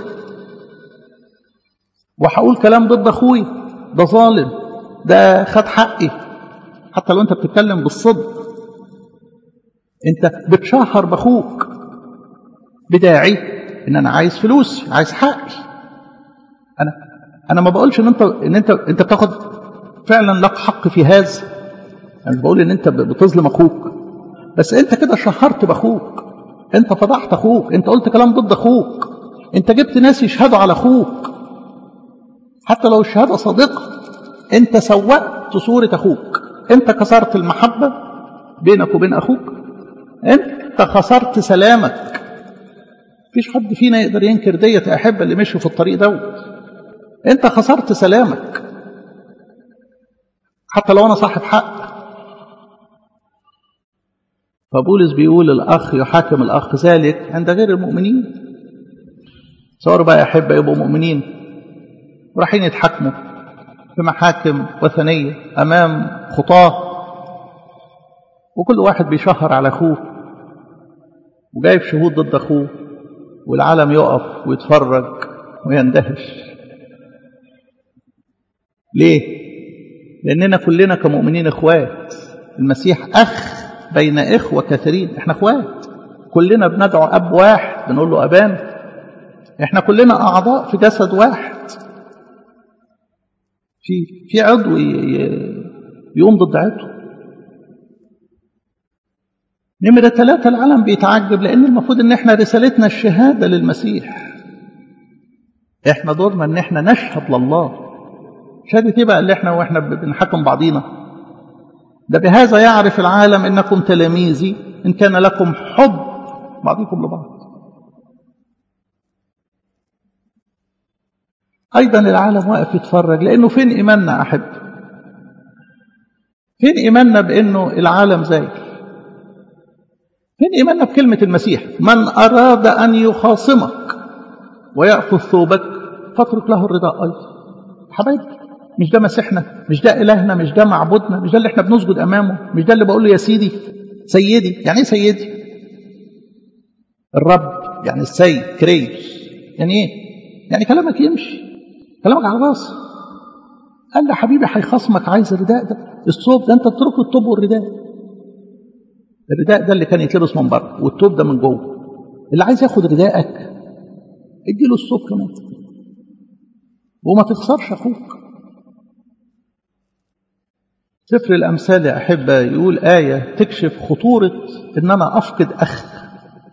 وهقول كلام ضد أخويا ده ظالم ده خد حقي حتى لو أنت بتتكلم بالصدق أنت بتشهر بأخوك بداعي إن أنا عايز فلوس عايز حقي أنا أنا ما بقولش إن أنت إن أنت أنت بتاخد فعلا لك حق في هذا أنا مش بقول إن أنت بتظلم أخوك بس أنت كده شهرت بأخوك أنت فضحت أخوك أنت قلت كلام ضد أخوك أنت جبت ناس يشهدوا على أخوك حتى لو الشهادة صادقة أنت سوأت صورة أخوك أنت كسرت المحبة بينك وبين أخوك أنت خسرت سلامك مفيش حد فينا يقدر ينكر ديت يا أحبة اللي مشوا في الطريق دوت أنت خسرت سلامك حتى لو أنا صاحب حق فبولس بيقول الأخ يحاكم الأخ ذلك عند غير المؤمنين صاروا بقى يا أحبة يبقوا مؤمنين ورايحين يتحكموا في محاكم وثنية أمام خطاه وكل واحد بيشهر على أخوه وجايب شهود ضد أخوه والعالم يقف ويتفرج ويندهش ليه؟ لأننا كلنا كمؤمنين إخوات المسيح أخ بين إخوة كثيرين إحنا إخوات كلنا بندعو أب واحد بنقول له أبان إحنا كلنا أعضاء في جسد واحد في في عضو يقوم ضد عضو نمرة ثلاثة العالم بيتعجب لأن المفروض إن إحنا رسالتنا الشهادة للمسيح إحنا دورنا إن إحنا نشهد لله شهادة إيه بقى اللي إحنا وإحنا بنحكم بعضينا ده بهذا يعرف العالم إنكم تلاميذي إن كان لكم حب بعضكم لبعض أيضا العالم واقف يتفرج لأنه فين إيماننا أحب فين إيماننا بأنه العالم زي فين إيماننا بكلمة المسيح من أراد أن يخاصمك ويأخذ ثوبك فاترك له الرداء أيضا حبايبي مش ده مسيحنا مش ده إلهنا مش ده معبودنا مش ده اللي احنا بنسجد أمامه مش ده اللي بقول له يا سيدي سيدي يعني ايه سيدي الرب يعني السيد كريس يعني ايه يعني كلامك يمشي كلامك على راسي قال له حبيبي هيخصمك عايز الرداء ده الثوب ده انت تترك له الثوب والرداء الرداء ده اللي كان يتلبس من بره والثوب ده من جوه اللي عايز ياخد رداءك اديله الثوب كمان وما تخسرش اخوك سفر الامثال يا احبه يقول ايه تكشف خطوره ان انا افقد اخ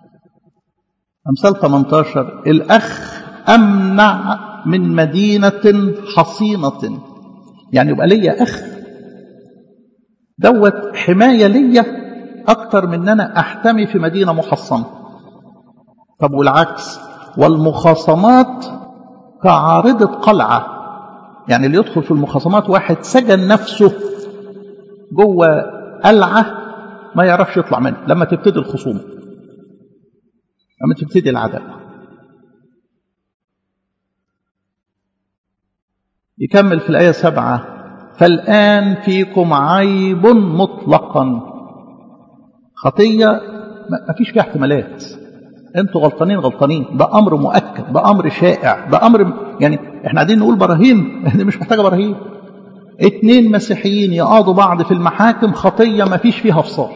امثال 18 الاخ امنع من مدينه حصينه يعني يبقى ليا اخ دوت حمايه ليا أكتر من أن أنا أحتمي في مدينة محصنة طب والعكس والمخاصمات كعارضة قلعة يعني اللي يدخل في المخاصمات واحد سجن نفسه جوه قلعة ما يعرفش يطلع منها لما تبتدي الخصومة لما تبتدي العداء يكمل في الآية سبعة فالآن فيكم عيب مطلقا خطية ما فيش فيها احتمالات انتوا غلطانين غلطانين ده امر مؤكد ده امر شائع ده امر يعني احنا قاعدين نقول براهين دي مش محتاجه براهين اتنين مسيحيين يقاضوا بعض في المحاكم خطيه ما فيش فيها فصال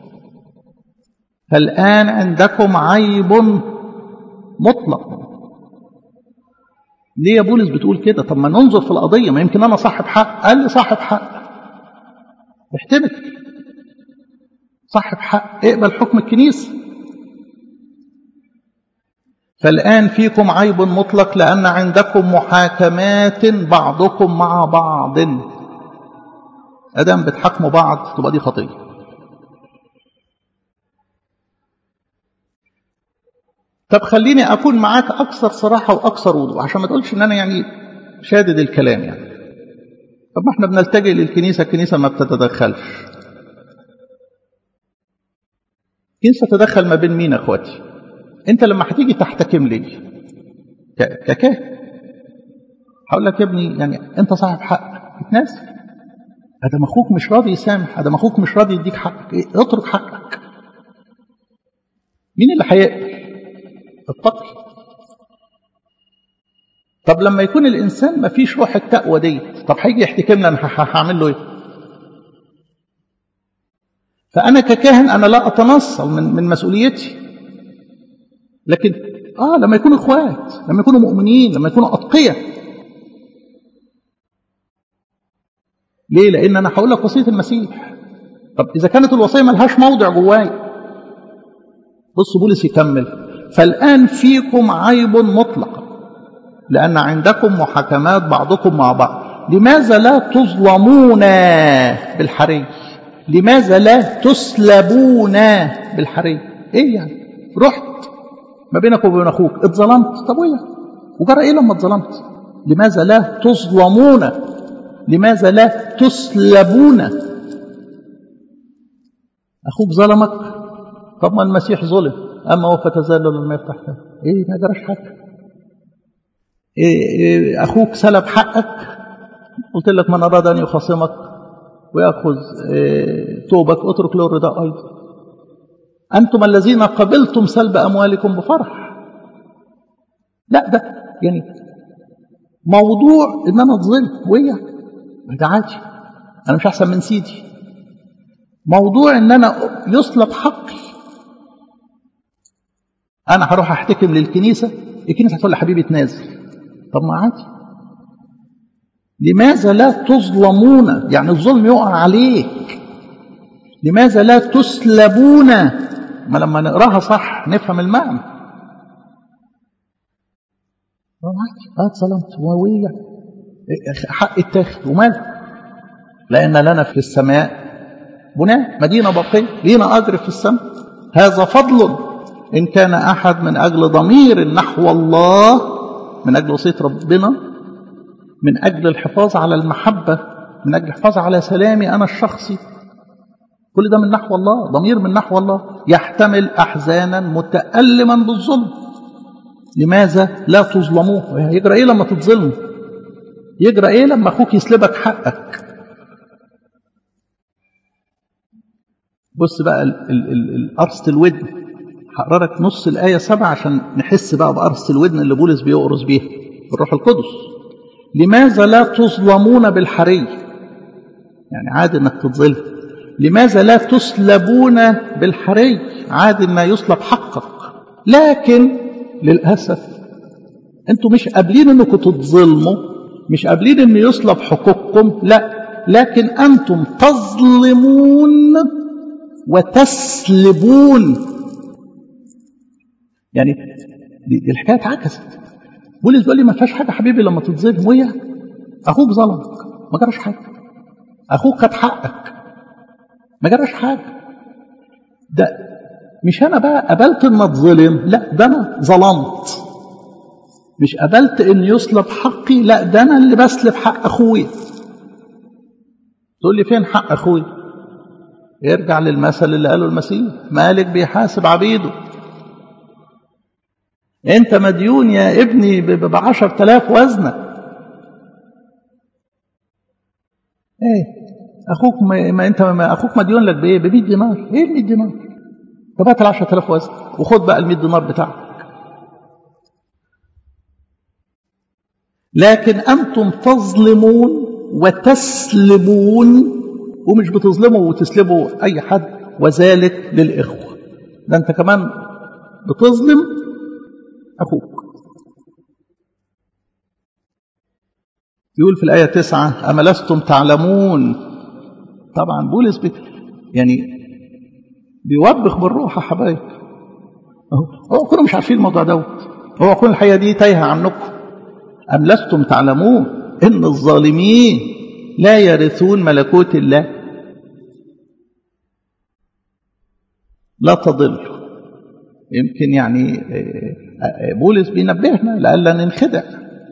فالان عندكم عيب مطلق ليه يا بولس بتقول كده طب ما ننظر في القضيه ما يمكن انا صاحب حق قال لي صاحب حق احتمل صاحب حق اقبل حكم الكنيسه فالآن فيكم عيب مطلق لأن عندكم محاكمات بعضكم مع بعض أدام بتحكموا بعض تبقى دي خطية طب خليني أكون معاك أكثر صراحة وأكثر وضوح عشان ما تقولش إن أنا يعني شادد الكلام يعني طب ما احنا بنلتجئ للكنيسة الكنيسة ما بتتدخلش الكنيسة تتدخل ما بين مين أخواتي انت لما هتيجي تحتكم لي ككاهن هقول لك يا ابني يعني انت صاحب حق اتناسب ادم اخوك مش راضي يسامح ادم اخوك مش راضي يديك حقك إيه؟ اترك حقك مين اللي هيقبل التقي طب لما يكون الانسان ما فيش روح التقوى دي طب هيجي يحتكم لي انا هعمل له ايه فانا ككاهن انا لا اتنصل من من مسؤوليتي لكن اه لما يكونوا اخوات لما يكونوا مؤمنين لما يكونوا اتقياء ليه لان انا هقول لك وصيه المسيح طب اذا كانت الوصيه ملهاش موضع جواي بص بولس يكمل فالان فيكم عيب مطلق لان عندكم محاكمات بعضكم مع بعض لماذا لا تظلمون بالحري لماذا لا تسلبون بالحري ايه يعني رحت ما بينك وبين اخوك اتظلمت طب ويا وجرى ايه لما اتظلمت لماذا لا تظلمون لماذا لا تسلبون اخوك ظلمك طب ما المسيح ظلم اما هو فتزلل لما يفتح فيه ايه ما جراش حاجه إيه, إيه اخوك سلب حقك قلت لك من اراد ان يخاصمك وياخذ إيه توبك اترك له الرداء ايضا أنتم الذين قبلتم سلب أموالكم بفرح لا ده يعني موضوع إن أنا اتظلم ويا ده عادي أنا مش أحسن من سيدي موضوع إن أنا يسلب حقي أنا هروح أحتكم للكنيسة الكنيسة هتقول لي حبيبي تنازل طب ما عادي لماذا لا تظلمون يعني الظلم يقع عليك لماذا لا تسلبون ما لما نقراها صح نفهم المعنى اه اتظلمت وويا حق اتاخد ومال لان لنا في السماء بناء مدينه باقيه لينا اجر في السماء هذا فضل ان كان احد من اجل ضمير نحو الله من اجل وصيه ربنا من اجل الحفاظ على المحبه من اجل الحفاظ على سلامي انا الشخصي كل ده من نحو الله ضمير من نحو الله يحتمل أحزانا متألما بالظلم لماذا لا تظلموه يجرى إيه لما تتظلموا يجرى إيه لما أخوك يسلبك حقك بص بقى قرصة الودن هقرا لك نص الآية سبعة عشان نحس بقى بقرصة الودن اللي بولس بيقرص بيها بالروح القدس لماذا لا تظلمون بالحري يعني عادي انك تتظلم لماذا لا تسلبون بالحري عادي ما يسلب حقك لكن للأسف انتوا مش قابلين انكم تتظلموا مش قابلين ان يسلب حقوقكم لا لكن انتم تظلمون وتسلبون يعني دي, دي الحكايه اتعكست بولس بيقول لي ما فيهاش حاجه حبيبي لما تتظلم ويا اخوك ظلمك ما جراش حاجه اخوك خد حقك ما جراش حاجه ده مش انا بقى قبلت ان اتظلم لا ده انا ظلمت مش قبلت ان يسلب حقي لا ده انا اللي بسلب حق اخويا تقول لي فين حق اخويا يرجع للمثل اللي قاله المسيح مالك بيحاسب عبيده انت مديون يا ابني بعشر تلاف وزنة ايه اخوك ما, ما انت ما اخوك مديون لك بايه ب 100 دينار ايه ال 100 دينار طب هات ال 10000 وزن وخد بقى ال 100 دينار بتاعك لكن انتم تظلمون وتسلبون ومش بتظلموا وتسلبوا اي حد وذلك للاخوه ده انت كمان بتظلم اخوك يقول في الايه تسعة اما لستم تعلمون طبعا بولس بي يعني بيوبخ بالروح يا حبايب هو كلهم مش عارفين الموضوع دوت هو كل الحقيقه دي تايهه عنكم ام لستم تعلمون ان الظالمين لا يرثون ملكوت الله لا تضل يمكن يعني بولس بينبهنا لئلا ننخدع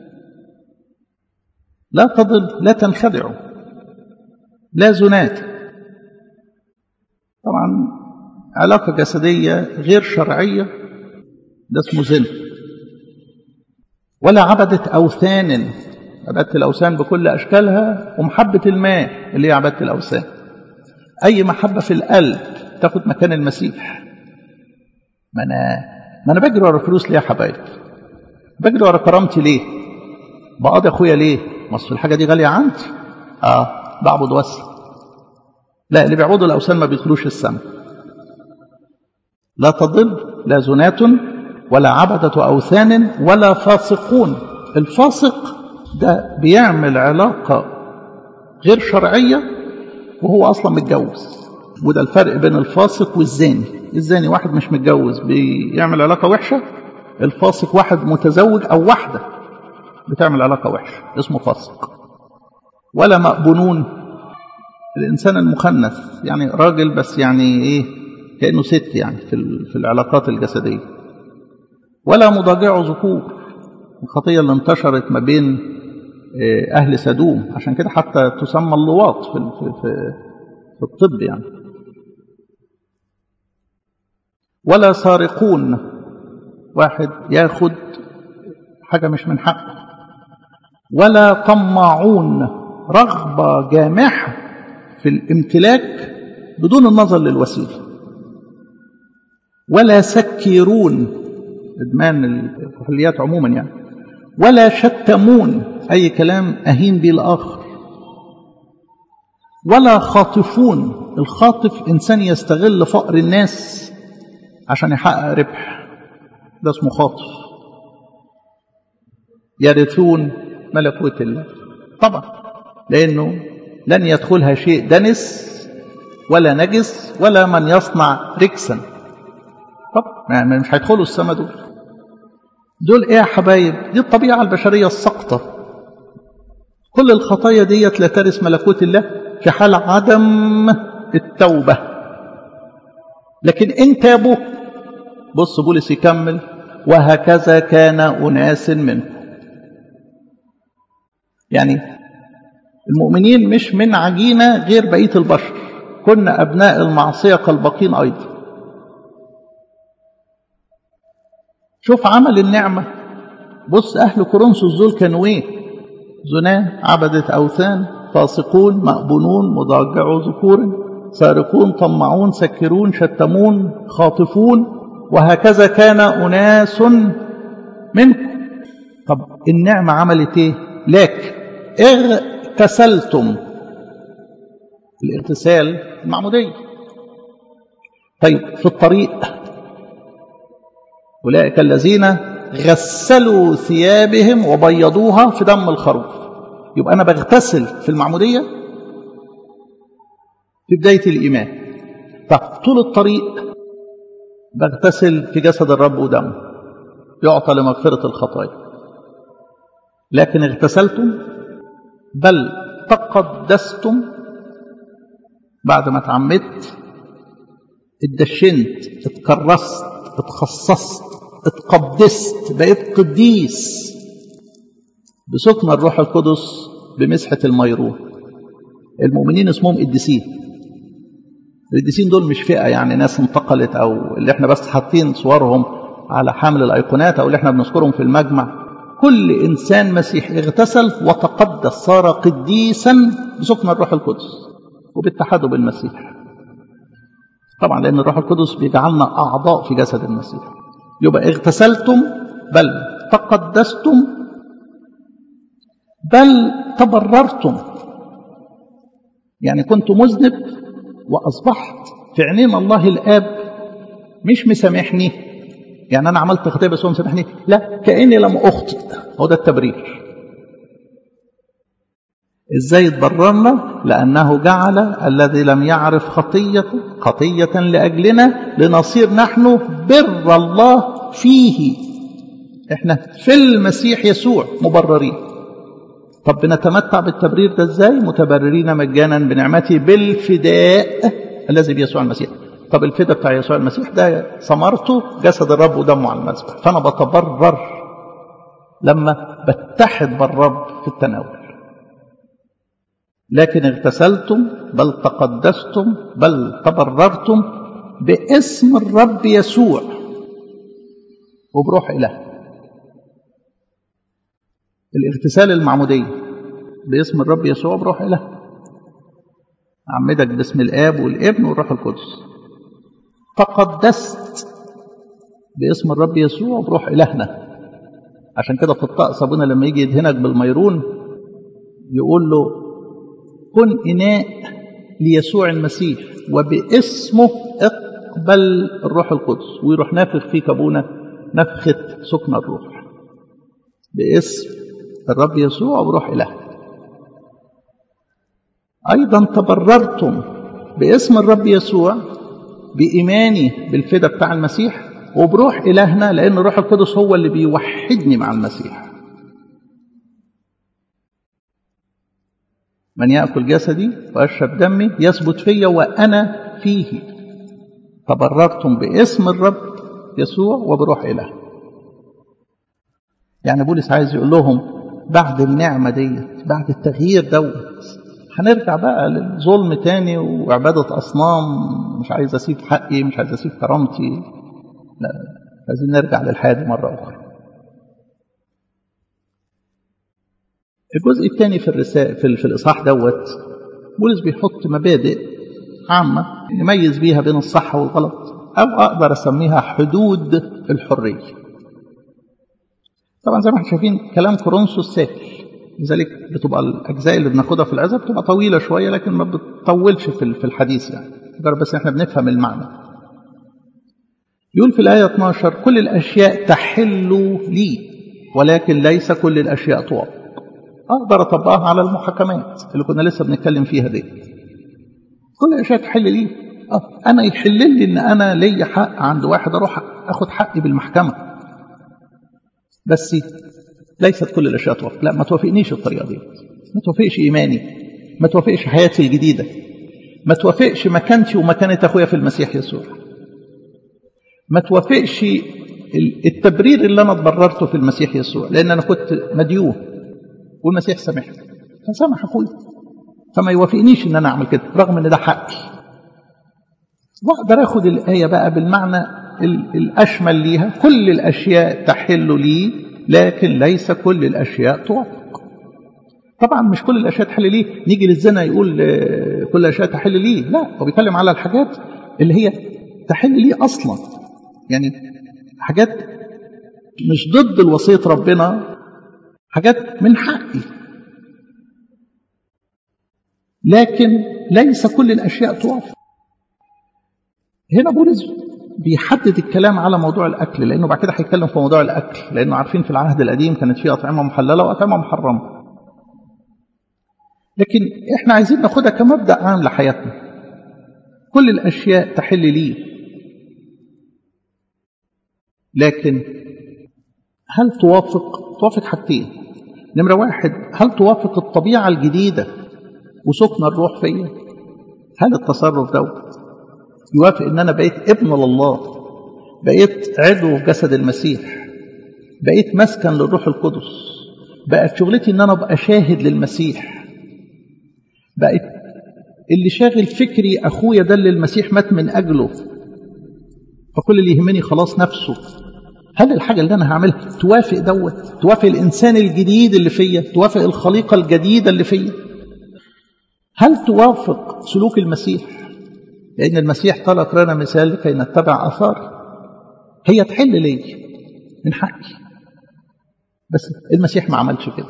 لا تضل لا تنخدعوا لا زنات طبعا علاقة جسدية غير شرعية ده اسمه زنا ولا عبدة أوثان عبادة الأوثان بكل أشكالها ومحبة الماء اللي هي عبادة الأوثان أي محبة في القلب تاخد مكان المسيح ما أنا ما أنا بجري ورا فلوس ليه يا حبايب بجري ورا كرامتي ليه بقاضي أخويا ليه مصر الحاجة دي غالية عندي آه بعبد وسع لا اللي بيعبدوا الأوثان ما بيدخلوش السماء لا تضل لا زنات ولا عبدة أوثان ولا فاسقون الفاسق ده بيعمل علاقة غير شرعية وهو أصلا متجوز وده الفرق بين الفاسق والزاني الزاني واحد مش متجوز بيعمل علاقة وحشة الفاسق واحد متزوج أو واحدة بتعمل علاقة وحشة اسمه فاسق ولا مأبونون الإنسان المخنث يعني راجل بس يعني إيه كأنه ست يعني في في العلاقات الجسدية ولا مضاجع ذكور الخطية اللي انتشرت ما بين أهل سدوم عشان كده حتى تسمى اللواط في, في, في, في الطب يعني ولا سارقون واحد ياخد حاجة مش من حقه ولا طماعون رغبة جامحة في الامتلاك بدون النظر للوسيله ولا سكيرون ادمان الكحوليات عموما يعني ولا شتمون اي كلام اهين به الاخر ولا خاطفون الخاطف انسان يستغل فقر الناس عشان يحقق ربح ده اسمه خاطف يرثون ملكوت الله طبعا لانه لن يدخلها شيء دنس ولا نجس ولا من يصنع ركسا طب يعني مش هيدخلوا السماء دول دول ايه يا حبايب دي الطبيعة البشرية السقطة كل الخطايا ديت لا ترث ملكوت الله في حال عدم التوبة لكن ان تابوا بص بولس يكمل وهكذا كان أناس منكم يعني المؤمنين مش من عجينة غير بقية البشر كنا أبناء المعصية كالباقين أيضا شوف عمل النعمة بص أهل كورنثوس دول كانوا إيه زناه عبدة أوثان فاسقون مأبونون مضاجعوا ذكور سارقون طمعون سكرون شتمون خاطفون وهكذا كان أناس منكم طب النعمة عملت إيه لكن اغتسلتم الاغتسال المعمودية طيب في الطريق أولئك الذين غسلوا ثيابهم وبيضوها في دم الخروف يبقى أنا بغتسل في المعمودية في بداية الإيمان طب طول الطريق بغتسل في جسد الرب ودمه يعطى لمغفرة الخطايا لكن اغتسلتم بل تقدستم بعد ما تعمدت اتدشنت اتكرست اتخصصت اتقدست بقيت قديس بسكن الروح القدس بمسحة الميرون المؤمنين اسمهم قديسين القديسين دول مش فئة يعني ناس انتقلت أو اللي احنا بس حاطين صورهم على حامل الأيقونات أو اللي احنا بنذكرهم في المجمع كل إنسان مسيحي اغتسل وتقدس صار قديسا بسكن الروح القدس وباتحاده بالمسيح طبعا لأن الروح القدس بيجعلنا أعضاء في جسد المسيح يبقى اغتسلتم بل تقدستم بل تبررتم يعني كنت مذنب وأصبحت في عينين الله الآب مش مسامحني يعني أنا عملت خطيئة بس هو مسامحني لا كأني لم أخطئ هو ده التبرير إزاي تبررنا لأنه جعل الذي لم يعرف خطيته خطية لأجلنا لنصير نحن بر الله فيه احنا في المسيح يسوع مبررين طب بنتمتع بالتبرير ده ازاي متبررين مجانا بنعمته بالفداء الذي بيسوع المسيح طب الفداء بتاع يسوع المسيح ده ثمرته جسد الرب ودمه على المذبح فانا بتبرر لما بتحد بالرب في التناول لكن اغتسلتم بل تقدستم بل تبررتم باسم الرب يسوع وبروح إله الاغتسال المعمودية باسم الرب يسوع بروح إله أعمدك باسم الآب والابن والروح القدس تقدست باسم الرب يسوع بروح إلهنا عشان كده في الطقس أبونا لما يجي يدهنك بالميرون يقول له كن إناء ليسوع المسيح وباسمه اقبل الروح القدس ويروح نافخ فيك أبونا نفخة سكن الروح باسم الرب يسوع وروح إله أيضا تبررتم باسم الرب يسوع بإيماني بالفدا بتاع المسيح وبروح إلهنا لأن الروح القدس هو اللي بيوحدني مع المسيح من يأكل جسدي ويشرب دمي يثبت فيا وأنا فيه تبررتم باسم الرب يسوع وبروح إله يعني بولس عايز يقول لهم بعد النعمة ديت بعد التغيير دوت هنرجع بقى للظلم تاني وعبادة أصنام مش عايز أسيب حقي مش عايز أسيب كرامتي لا عايزين نرجع للحياة دي مرة أخرى الجزء الثاني في الرسالة في, في الإصحاح دوت بولس بيحط مبادئ عامة نميز بيها بين الصح والغلط أو أقدر أسميها حدود الحرية طبعا زي ما احنا شايفين كلام كورنثوس سهل لذلك بتبقى الأجزاء اللي بناخدها في العزة بتبقى طويلة شوية لكن ما بتطولش في الحديث يعني بس احنا بنفهم المعنى يقول في الآية 12 كل الأشياء تحل لي ولكن ليس كل الأشياء توافق أقدر أطبقها على المحاكمات اللي كنا لسه بنتكلم فيها دي كل الأشياء تحل لي أه أنا يحل لي إن أنا ليا حق عند واحد أروح أخد حقي بالمحكمة بس ليست كل الأشياء توافق لا ما توافقنيش الطريقة دي ما توافقش إيماني ما توافقش حياتي الجديدة ما توافقش مكانتي ومكانة أخويا في المسيح يسوع ما توافقش التبرير اللي أنا اتبررته في المسيح يسوع لأن أنا كنت مديون والمسيح سامحني فسامح أخويا فما يوافقنيش إن أنا أعمل كده رغم إن ده حقي وأقدر أخد الآية بقى بالمعنى الأشمل ليها كل الأشياء تحل لي لكن ليس كل الأشياء توافق طبعا مش كل الأشياء تحل لي نيجي للزنا يقول كل الأشياء تحل لي لا هو بيتكلم على الحاجات اللي هي تحل لي أصلا يعني حاجات مش ضد الوصية ربنا حاجات من حقي لكن ليس كل الأشياء توافق هنا بولس بيحدد الكلام على موضوع الأكل لأنه بعد كده هيتكلم في موضوع الأكل لأنه عارفين في العهد القديم كانت فيه أطعمة محللة وأطعمة محرمة لكن إحنا عايزين ناخدها كمبدأ عام لحياتنا كل الأشياء تحل لي لكن هل توافق توافق حاجتين نمرة واحد هل توافق الطبيعة الجديدة وسكن الروح فيا هل التصرف دوت يوافق ان انا بقيت ابن لله بقيت عضو في جسد المسيح بقيت مسكن للروح القدس بقت شغلتي ان انا ابقى شاهد للمسيح بقت اللي شاغل فكري اخويا ده اللي المسيح مات من اجله فكل اللي يهمني خلاص نفسه هل الحاجه اللي انا هعملها توافق دوت توافق الانسان الجديد اللي فيا توافق الخليقه الجديده اللي فيا هل توافق سلوك المسيح لان المسيح طلق لنا مثال لكي نتبع اثاره هي تحل لي من حقي بس المسيح ما عملش كده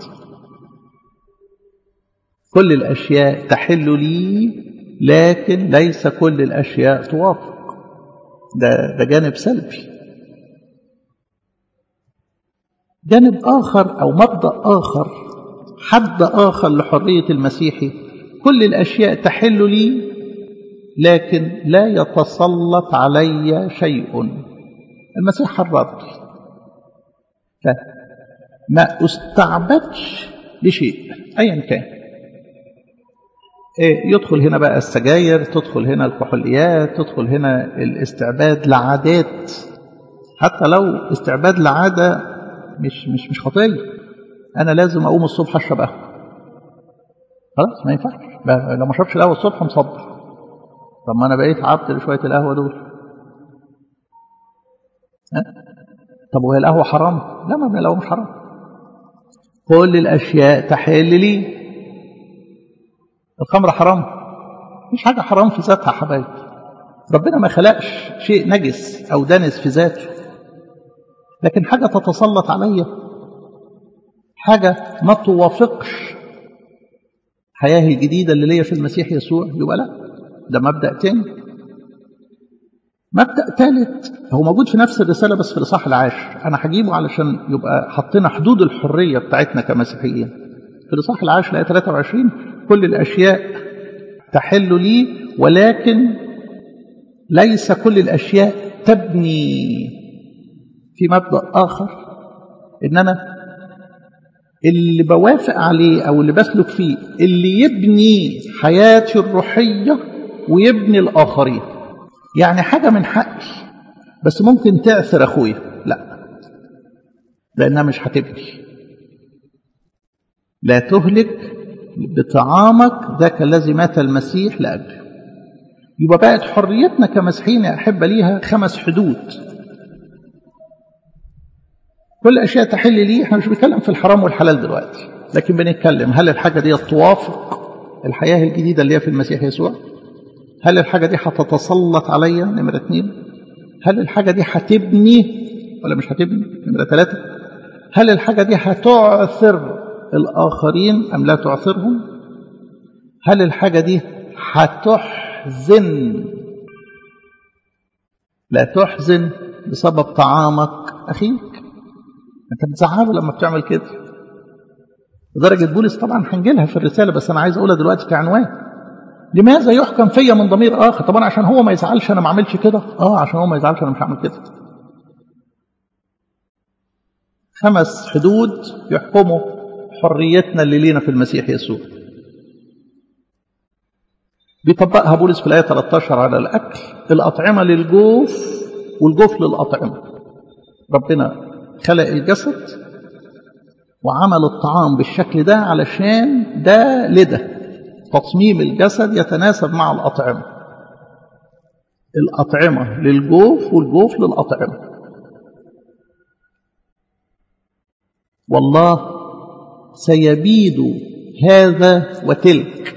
كل الأشياء تحل لي لكن ليس كل الأشياء توافق ده, ده جانب سلبي جانب آخر أو مبدأ آخر حد آخر لحرية المسيحي كل الأشياء تحل لي لكن لا يتسلط علي شيء المسيح حرر فما استعبدش لشيء أيا كان إيه يدخل هنا بقى السجاير تدخل هنا الكحوليات تدخل هنا الاستعباد لعادات حتى لو استعباد لعادة مش مش مش خطية أنا لازم أقوم الصبح أشرب قهوة خلاص ما ينفعش لو ما شربش القهوة الصبح مصبح طب ما أنا بقيت عبد لشوية القهوة دول أه؟ طب وهي القهوة حرام؟ لا ما القهوة مش حرام كل الأشياء تحل لي الخمر حرام مش حاجة حرام في ذاتها حبايب ربنا ما خلقش شيء نجس أو دنس في ذاته لكن حاجة تتسلط عليا حاجة ما توافقش الحياة الجديدة اللي ليا في المسيح يسوع يبقى لا ده مبدأ تاني مبدأ ثالث هو موجود في نفس الرسالة بس في الإصحاح العاشر أنا هجيبه علشان يبقى حطينا حدود الحرية بتاعتنا كمسيحيين في الإصحاح العاشر آية 23 كل الأشياء تحل لي ولكن ليس كل الأشياء تبني في مبدأ آخر إن أنا اللي بوافق عليه أو اللي بسلك فيه اللي يبني حياتي الروحية ويبني الآخرين يعني حاجة من حقي بس ممكن تعثر أخويا لا لأنها مش هتبني لا تهلك بطعامك ذاك الذي مات المسيح لأجله يبقى بقت حريتنا كمسيحيين يا أحبة ليها خمس حدود كل أشياء تحل لي احنا مش بنتكلم في الحرام والحلال دلوقتي لكن بنتكلم هل الحاجة دي توافق الحياة الجديدة اللي هي في المسيح يسوع هل الحاجة دي هتتسلط عليا نمرة اثنين هل الحاجة دي هتبني ولا مش هتبني نمرة ثلاثة هل الحاجة دي هتعثر الآخرين أم لا تعثرهم هل الحاجة دي هتحزن لا تحزن بسبب طعامك أخيك أنت بتزعله لما بتعمل كده لدرجة بولس طبعا هنجيلها في الرسالة بس أنا عايز أقولها دلوقتي كعنوان لماذا يحكم فيا من ضمير آخر طبعا عشان هو ما يزعلش أنا ما عملش كده آه عشان هو ما يزعلش أنا مش هعمل كده خمس حدود يحكموا حريتنا اللي لينا في المسيح يسوع بيطبقها بولس في الآية 13 على الأكل الأطعمة للجوف والجوف للأطعمة ربنا خلق الجسد وعمل الطعام بالشكل ده علشان ده لده تصميم الجسد يتناسب مع الأطعمة الأطعمة للجوف والجوف للأطعمة والله سيبيد هذا وتلك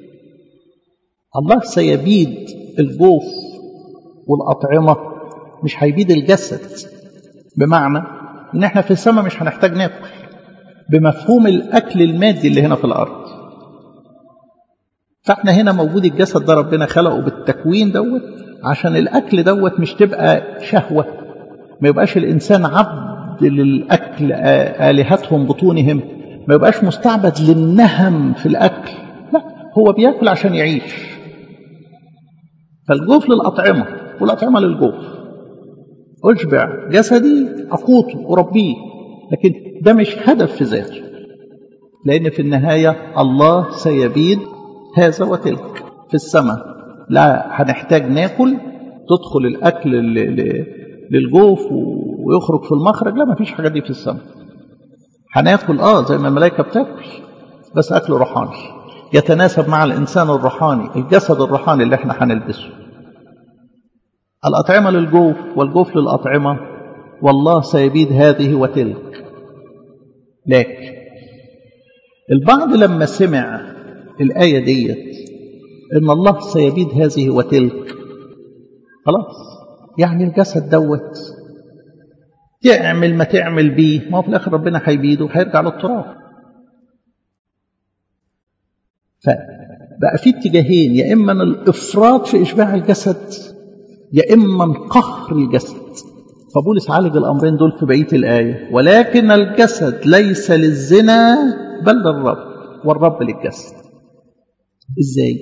الله سيبيد الجوف والأطعمة مش هيبيد الجسد بمعنى ان احنا في السماء مش هنحتاج ناكل بمفهوم الاكل المادي اللي هنا في الارض فاحنا هنا موجود الجسد ده ربنا خلقه بالتكوين دوت عشان الاكل دوت مش تبقى شهوه ما يبقاش الانسان عبد للاكل الهتهم بطونهم ما يبقاش مستعبد للنهم في الاكل لا هو بياكل عشان يعيش فالجوف للاطعمه والاطعمه للجوف أشبع جسدي أقوته أربيه لكن ده مش هدف في ذاته لأن في النهاية الله سيبيد هذا وتلك في السماء لا هنحتاج ناكل تدخل الأكل للجوف ويخرج في المخرج لا ما فيش حاجات دي في السماء هناكل اه زي ما الملائكة بتاكل بس أكل روحاني يتناسب مع الإنسان الروحاني الجسد الروحاني اللي احنا هنلبسه الأطعمة للجوف والجوف للأطعمة والله سيبيد هذه وتلك لكن البعض لما سمع الآية ديت إن الله سيبيد هذه وتلك خلاص يعني الجسد دوت تعمل ما تعمل بيه ما هو في الآخر ربنا هيبيده وهيرجع للتراب فبقى في اتجاهين يا إما الإفراط في إشباع الجسد يا إما قهر الجسد فبولس عالج الأمرين دول في بقية الآية ولكن الجسد ليس للزنا بل للرب والرب للجسد إزاي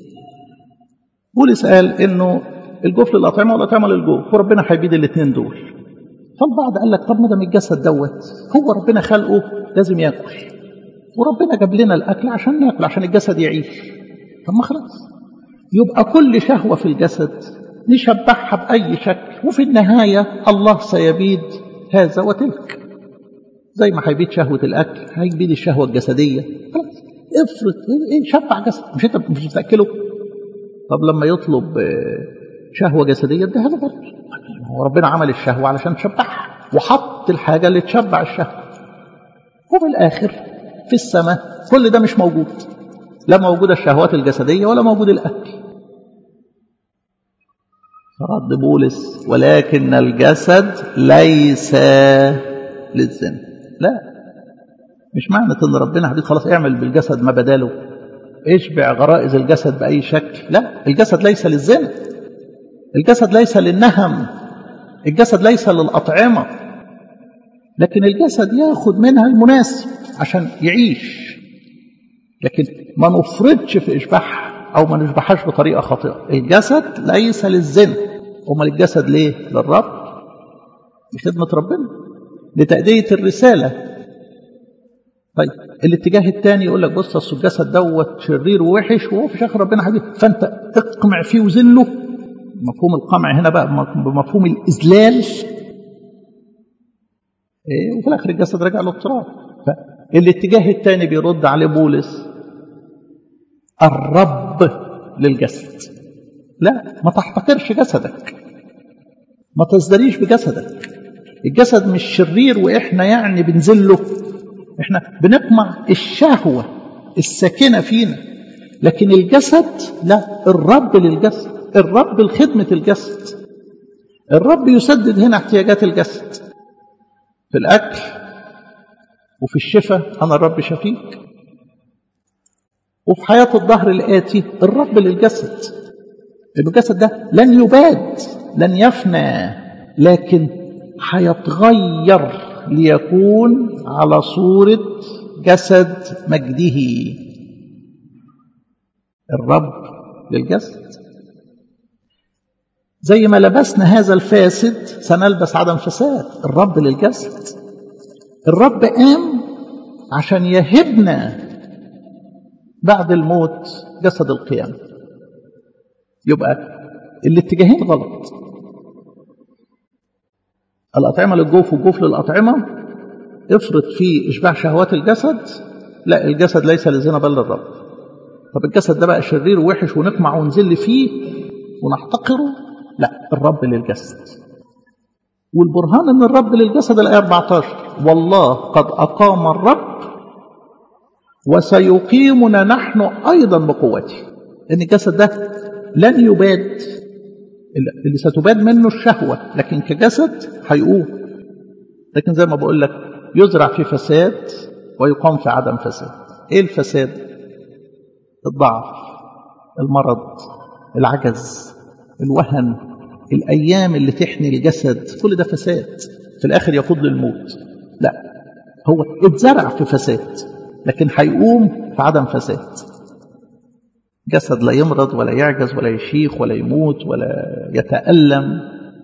بولس قال إنه الجوف للأطعمة والأطعمة للجوف وربنا هيبيد الاثنين دول فالبعض قال لك طب ما دام الجسد دوت هو ربنا خلقه لازم ياكل وربنا جاب لنا الأكل عشان ناكل عشان الجسد يعيش طب ما خلاص يبقى كل شهوة في الجسد نشبعها بأي شكل وفي النهاية الله سيبيد هذا وتلك زي ما هيبيد شهوة الأكل هيبيد الشهوة الجسدية خلاص افرض ايه شبع جسد مش انت مش بتاكله طب لما يطلب شهوة جسدية اديها له برضه هو ربنا عمل الشهوة علشان تشبعها وحط الحاجة اللي تشبع الشهوة وفي الآخر في السماء كل ده مش موجود لا موجودة الشهوات الجسدية ولا موجود الأكل فرد بولس ولكن الجسد ليس للزنا لا مش معنى ان ربنا هديك خلاص اعمل بالجسد ما بداله اشبع غرائز الجسد بأي شكل لا الجسد ليس للزنا الجسد ليس للنهم الجسد ليس للأطعمة لكن الجسد ياخد منها المناسب عشان يعيش لكن ما نفرضش في إشباعها أو ما نشبعهاش بطريقة خاطئة الجسد ليس للزنا أمال الجسد ليه للرب لخدمة ربنا لتأدية الرسالة طيب الاتجاه الثاني يقول لك بص اصل الجسد دوت شرير ووحش وهو في شيخ ربنا حبيبي فانت اقمع فيه وذله مفهوم القمع هنا بقى بمفهوم الاذلال إيه وفي الاخر الجسد رجع للتراب فالاتجاه الثاني بيرد عليه بولس الرب للجسد لا ما تحتقرش جسدك ما تزدريش بجسدك الجسد مش شرير واحنا يعني بنذله احنا بنقمع الشهوة الساكنة فينا لكن الجسد لا الرب للجسد الرب لخدمة الجسد الرب يسدد هنا احتياجات الجسد في الأكل وفي الشفاء أنا الرب شفيك وفي حياة الظهر الآتي الرب للجسد الجسد ده لن يباد لن يفنى لكن هيتغير ليكون على صورة جسد مجده الرب للجسد زي ما لبسنا هذا الفاسد سنلبس عدم فساد الرب للجسد الرب قام عشان يهبنا بعد الموت جسد القيامة يبقى الاتجاهين غلط الأطعمة للجوف والجوف للأطعمة افرض في إشباع شهوات الجسد لا الجسد ليس للزنا بل للرب طب الجسد ده بقى شرير ووحش ونقمع ونزل فيه ونحتقره لا الرب للجسد والبرهان ان الرب للجسد الآية 14 والله قد أقام الرب وسيقيمنا نحن أيضا بقوته لأن الجسد ده لن يباد اللي ستباد منه الشهوة لكن كجسد هيقوم لكن زي ما بقول لك يزرع في فساد ويقام في عدم فساد ايه الفساد الضعف المرض العجز الوهن الايام اللي تحني الجسد كل ده فساد في الاخر يقود للموت لا هو اتزرع في فساد لكن هيقوم في عدم فساد جسد لا يمرض ولا يعجز ولا يشيخ ولا يموت ولا يتألم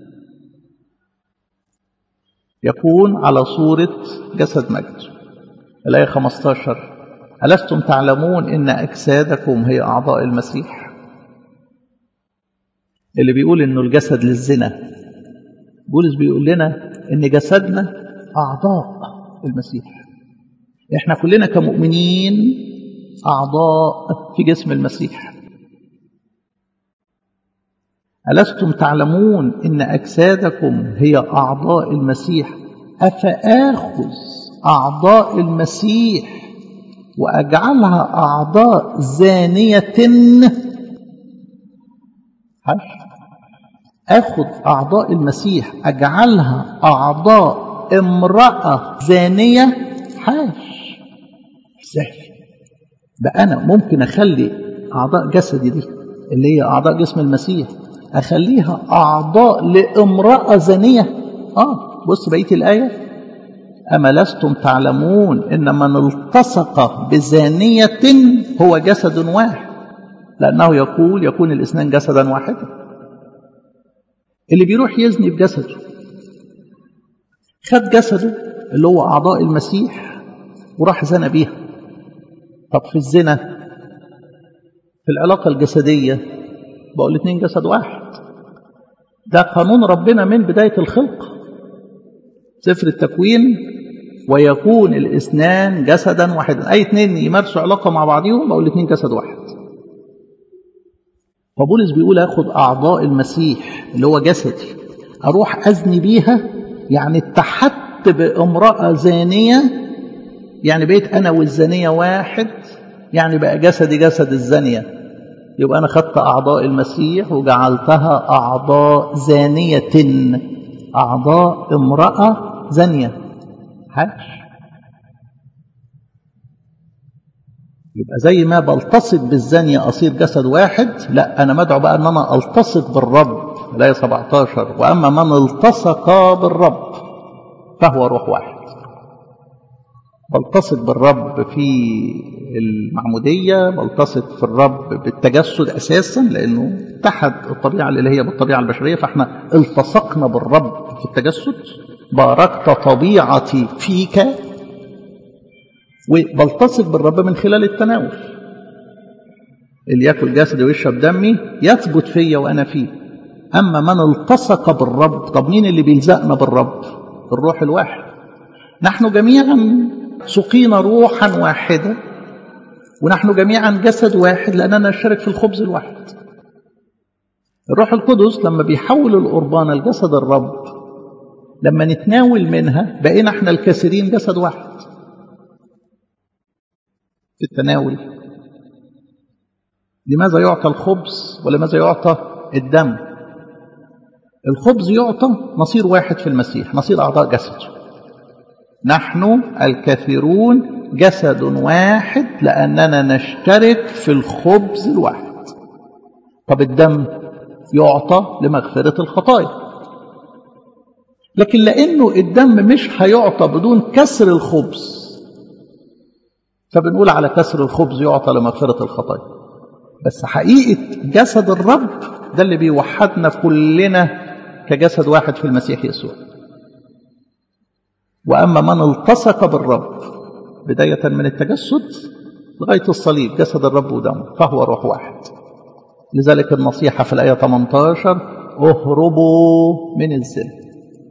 يكون على صورة جسد مجد الآية 15 ألستم تعلمون إن أجسادكم هي أعضاء المسيح اللي بيقول انه الجسد للزنا بولس بيقول لنا ان جسدنا اعضاء المسيح احنا كلنا كمؤمنين اعضاء في جسم المسيح ألستم تعلمون إن أجسادكم هي أعضاء المسيح أفآخذ أعضاء المسيح وأجعلها أعضاء زانية حش أخذ أعضاء المسيح أجعلها أعضاء امرأة زانية حاش ازاي بقى أنا ممكن أخلي أعضاء جسدي دي اللي هي أعضاء جسم المسيح أخليها أعضاء لامرأة زانية آه بص بقية الآية أما لستم تعلمون إن من التصق بزانية هو جسد واحد لأنه يقول يكون الاثنان جسدا واحدا اللي بيروح يزني بجسده خد جسده اللي هو أعضاء المسيح وراح زنى بيها طب في الزنا في العلاقة الجسدية بقوا الاثنين جسد واحد ده قانون ربنا من بداية الخلق سفر التكوين ويكون الاثنان جسدا واحدا اي اثنين يمارسوا علاقه مع بعضهم بقوا الاثنين جسد واحد فبولس بيقول اخد اعضاء المسيح اللي هو جسدي اروح ازني بيها يعني اتحدت بامراه زانيه يعني بقيت انا والزانيه واحد يعني بقى جسدي جسد الزانيه يبقى انا خدت اعضاء المسيح وجعلتها اعضاء زانيه اعضاء امراه زانيه حاش يبقى زي ما بلتصق بالزانية أصير جسد واحد لا أنا مدعو بقى أن أنا ألتصق بالرب الآية 17 وأما من التصق بالرب فهو روح واحد بلتصق بالرب في المعمودية بلتصق في الرب بالتجسد أساسا لأنه اتحد الطبيعة الإلهية بالطبيعة البشرية فاحنا التصقنا بالرب في التجسد باركت طبيعتي فيك وبلتصق بالرب من خلال التناول اللي ياكل جسدي ويشرب دمي يثبت فيا وانا فيه اما من التصق بالرب طب مين اللي بيلزقنا بالرب الروح الواحد نحن جميعا سقينا روحا واحده ونحن جميعا جسد واحد لاننا نشترك في الخبز الواحد الروح القدس لما بيحول القربان لجسد الرب لما نتناول منها بقينا احنا الكثيرين جسد واحد في التناول لماذا يعطى الخبز ولماذا يعطى الدم الخبز يعطى نصير واحد في المسيح نصير أعضاء جسده نحن الكثيرون جسد واحد لأننا نشترك في الخبز الواحد طب الدم يعطى لمغفرة الخطايا لكن لأنه الدم مش هيعطى بدون كسر الخبز فبنقول على كسر الخبز يعطى لمغفرة الخطايا بس حقيقة جسد الرب ده اللي بيوحدنا كلنا كجسد واحد في المسيح يسوع وأما من التصق بالرب بداية من التجسد لغاية الصليب جسد الرب ودمه فهو روح واحد لذلك النصيحة في الآية 18 اهربوا من الزنا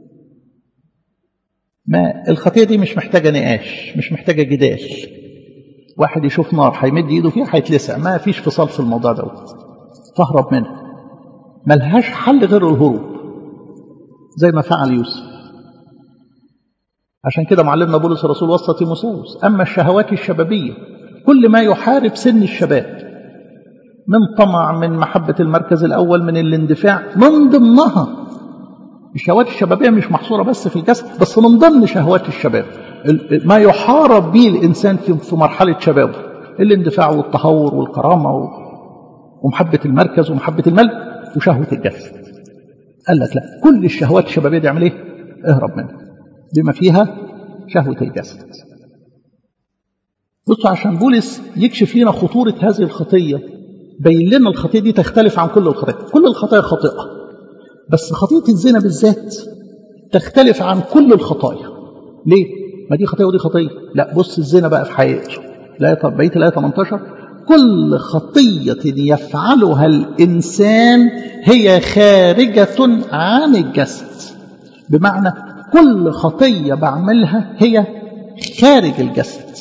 ما الخطية دي مش محتاجة نقاش مش محتاجة جدال واحد يشوف نار هيمد ايده فيها هيتلسع ما فيش فصال في الموضوع دوت فاهرب منه ملهاش حل غير الهروب زي ما فعل يوسف عشان كده معلمنا بولس الرسول وسط تيموساوس اما الشهوات الشبابيه كل ما يحارب سن الشباب من طمع من محبه المركز الاول من الاندفاع من ضمنها الشهوات الشبابيه مش محصوره بس في الجسد بس من ضمن شهوات الشباب ما يحارب به الانسان في مرحله شبابه الاندفاع والتهور والكرامه ومحبه المركز ومحبه المال وشهوه الجسد قال لك لا كل الشهوات الشبابيه دي اعمل ايه؟ اهرب منها بما فيها شهوه الجسد بصوا عشان بولس يكشف لنا خطوره هذه الخطيه بين لنا الخطيه دي تختلف عن كل الخطايا كل الخطايا خاطئه بس خطيه الزنا بالذات تختلف عن كل الخطايا ليه ما دي خطيه ودي خطيه لا بص الزنا بقى في حقيقته لا طب بقيه الايه 18 كل خطية يفعلها الإنسان هي خارجة عن الجسد بمعنى كل خطية بعملها هي خارج الجسد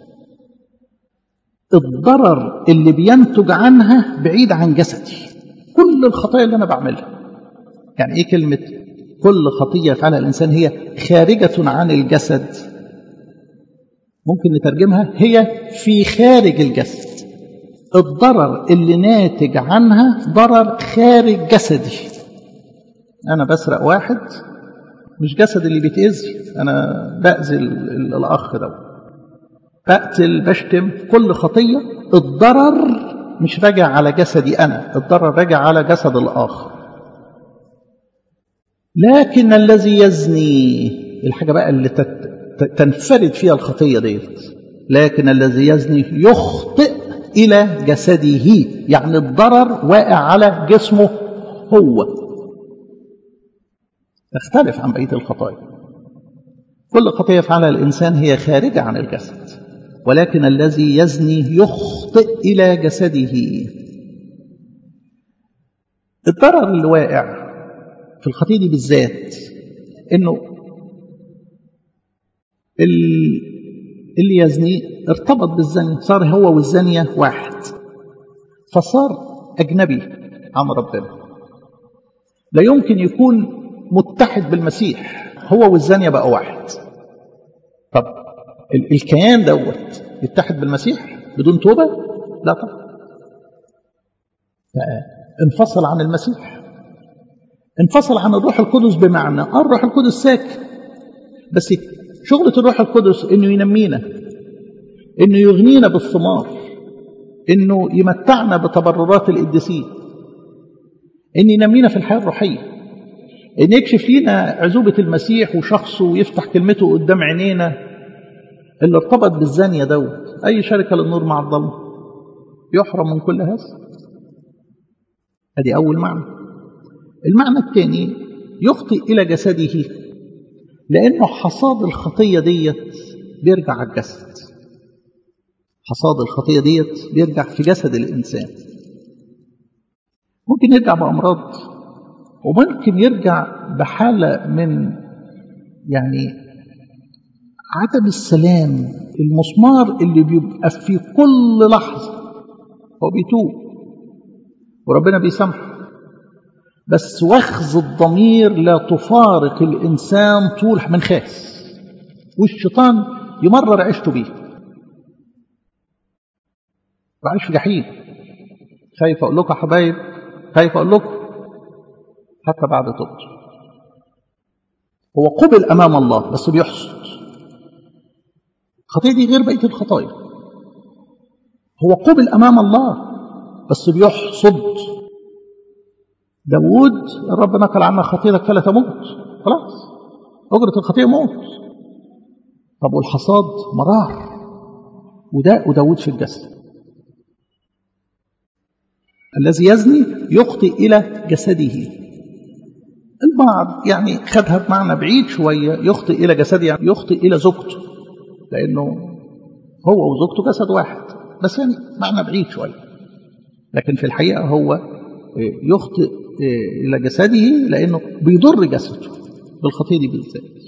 الضرر اللي بينتج عنها بعيد عن جسدي كل الخطايا اللي أنا بعملها يعني إيه كلمة كل خطية يفعلها الإنسان هي خارجة عن الجسد ممكن نترجمها هي في خارج الجسد الضرر اللي ناتج عنها ضرر خارج جسدي أنا بسرق واحد مش جسد اللي بيتأذي أنا بأذي الأخ ده بقتل بشتم كل خطية الضرر مش راجع على جسدي أنا الضرر راجع على جسد الآخر لكن الذي يزني الحاجة بقى اللي تنفرد فيها الخطية ديت لكن الذي يزني يخطئ إلى جسده يعني الضرر واقع على جسمه هو تختلف عن بقية الخطايا كل خطية يفعلها الإنسان هي خارجة عن الجسد ولكن الذي يزني يخطئ إلى جسده الضرر اللي واقع في الخطية دي بالذات إنه اللي يزني ارتبط بالزانية صار هو والزانية واحد فصار أجنبي عن ربنا لا يمكن يكون متحد بالمسيح هو والزانية بقى واحد طب الكيان دوت يتحد بالمسيح بدون توبة لا طبعا انفصل عن المسيح انفصل عن الروح القدس بمعنى الروح القدس ساكن بس شغلة الروح القدس انه ينمينا انه يغنينا بالثمار انه يمتعنا بتبررات القديسين ان ينمينا في الحياة الروحية ان يكشف لنا عزوبة المسيح وشخصه ويفتح كلمته قدام عينينا اللي ارتبط بالزانية دوت اي شركة للنور مع الظلم يحرم من كل هذا ادي اول معنى المعنى الثاني يخطئ الى جسده لانه حصاد الخطية ديت بيرجع على الجسد حصاد الخطية ديت بيرجع في جسد الإنسان ممكن يرجع بأمراض وممكن يرجع بحالة من يعني عدم السلام المسمار اللي بيبقى في كل لحظة هو بيتوب وربنا بيسامحه بس وخز الضمير لا تفارق الإنسان طول من خاس والشيطان يمرر عيشته بيه بعيش في جحيم خايف أقول لكم يا حبايب خايف أقول لكم حتى بعد توبته هو قبل أمام الله بس بيحصد الخطية دي غير بقية الخطايا هو قبل أمام الله بس بيحصد داود الرب نقل عنها خطيتك فلا تموت خلاص أجرة الخطية موت طب والحصاد مرار وده وداود في الجسد الذي يزني يخطئ إلى جسده البعض يعني خدها بمعنى بعيد شوية يخطئ إلى جسده يعني يخطئ إلى زوجته لأنه هو وزوجته جسد واحد بس يعني معنى بعيد شوية لكن في الحقيقة هو يخطئ إلى جسده لأنه بيضر جسده بالخطية دي بالذات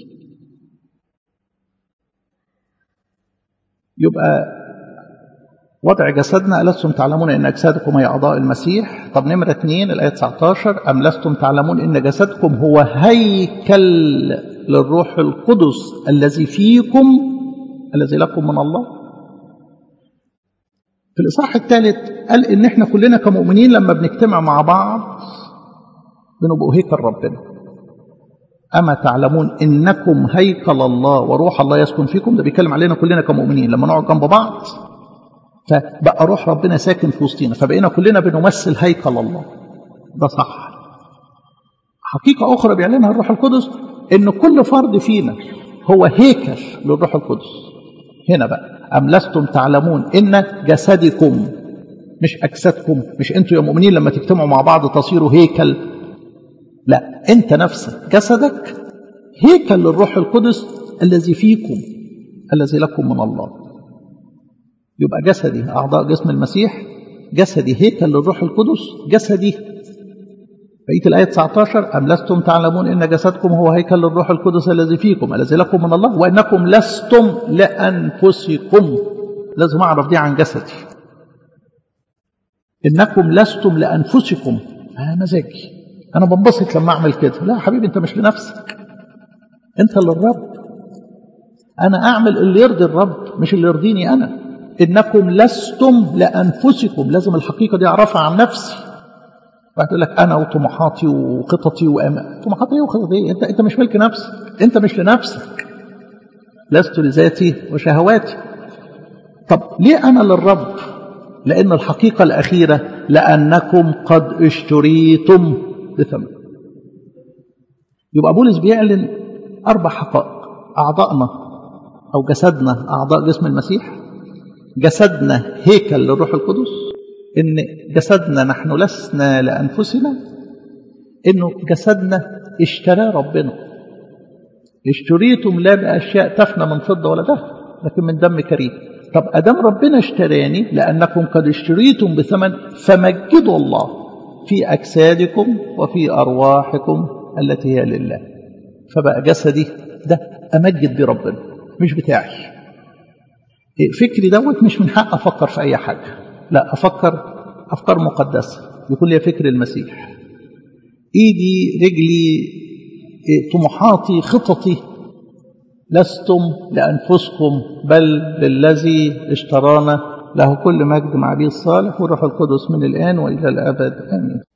يبقى وضع جسدنا ألستم تعلمون أن أجسادكم هي أعضاء المسيح طب نمرة اثنين الآية 19 أم لستم تعلمون أن جسدكم هو هيكل للروح القدس الذي فيكم الذي لكم من الله في الإصحاح الثالث قال إن إحنا كلنا كمؤمنين لما بنجتمع مع بعض بنبقوا هيكل ربنا أما تعلمون إنكم هيكل الله وروح الله يسكن فيكم ده بيتكلم علينا كلنا كمؤمنين لما نقعد جنب بعض فبقى روح ربنا ساكن في وسطينا فبقينا كلنا بنمثل هيكل الله ده صح حقيقة أخرى بيعلنها الروح القدس إن كل فرد فينا هو هيكل للروح القدس هنا بقى أم لستم تعلمون إن جسدكم مش أجسادكم مش أنتوا يا مؤمنين لما تجتمعوا مع بعض تصيروا هيكل لا أنت نفسك جسدك هيكل للروح القدس الذي فيكم الذي لكم من الله يبقى جسدي أعضاء جسم المسيح جسدي هيكل للروح القدس جسدي بقية الآية 19 أم لستم تعلمون إن جسدكم هو هيكل للروح القدس الذي فيكم الذي لكم من الله وإنكم لستم لأنفسكم لازم أعرف دي عن جسدي إنكم لستم لأنفسكم آه مزاجي أنا بنبسط لما أعمل كده لا حبيبي أنت مش لنفسك أنت للرب أنا أعمل اللي يرضي الرب مش اللي يرضيني أنا إنكم لستم لأنفسكم لازم الحقيقة دي أعرفها عن نفسي بعد يقول لك أنا وطموحاتي وخططي وأمل طموحاتي إيه وخططي إيه أنت أنت مش ملك نفسك أنت مش لنفسك لست لذاتي وشهواتي طب ليه أنا للرب لأن الحقيقة الأخيرة لأنكم قد اشتريتم بثمن يبقى بولس بيعلن أربع حقائق أعضائنا أو جسدنا أعضاء جسم المسيح جسدنا هيكل للروح القدس إن جسدنا نحن لسنا لأنفسنا إنه جسدنا اشترى ربنا اشتريتم لا بأشياء تفنى من فضة ولا ذهب لكن من دم كريم طب أدام ربنا اشتراني لأنكم قد اشتريتم بثمن فمجدوا الله في أجسادكم وفي أرواحكم التي هي لله فبقى جسدي ده أمجد بربنا مش بتاعي فكري دوت مش من حق أفكر في أي حاجة لا أفكر أفكار مقدسة يكون لي فكر المسيح إيدي رجلي طموحاتي خططي لستم لأنفسكم بل للذي اشترانا له كل مجد مع أبي الصالح والروح القدس من الآن وإلى الأبد آمين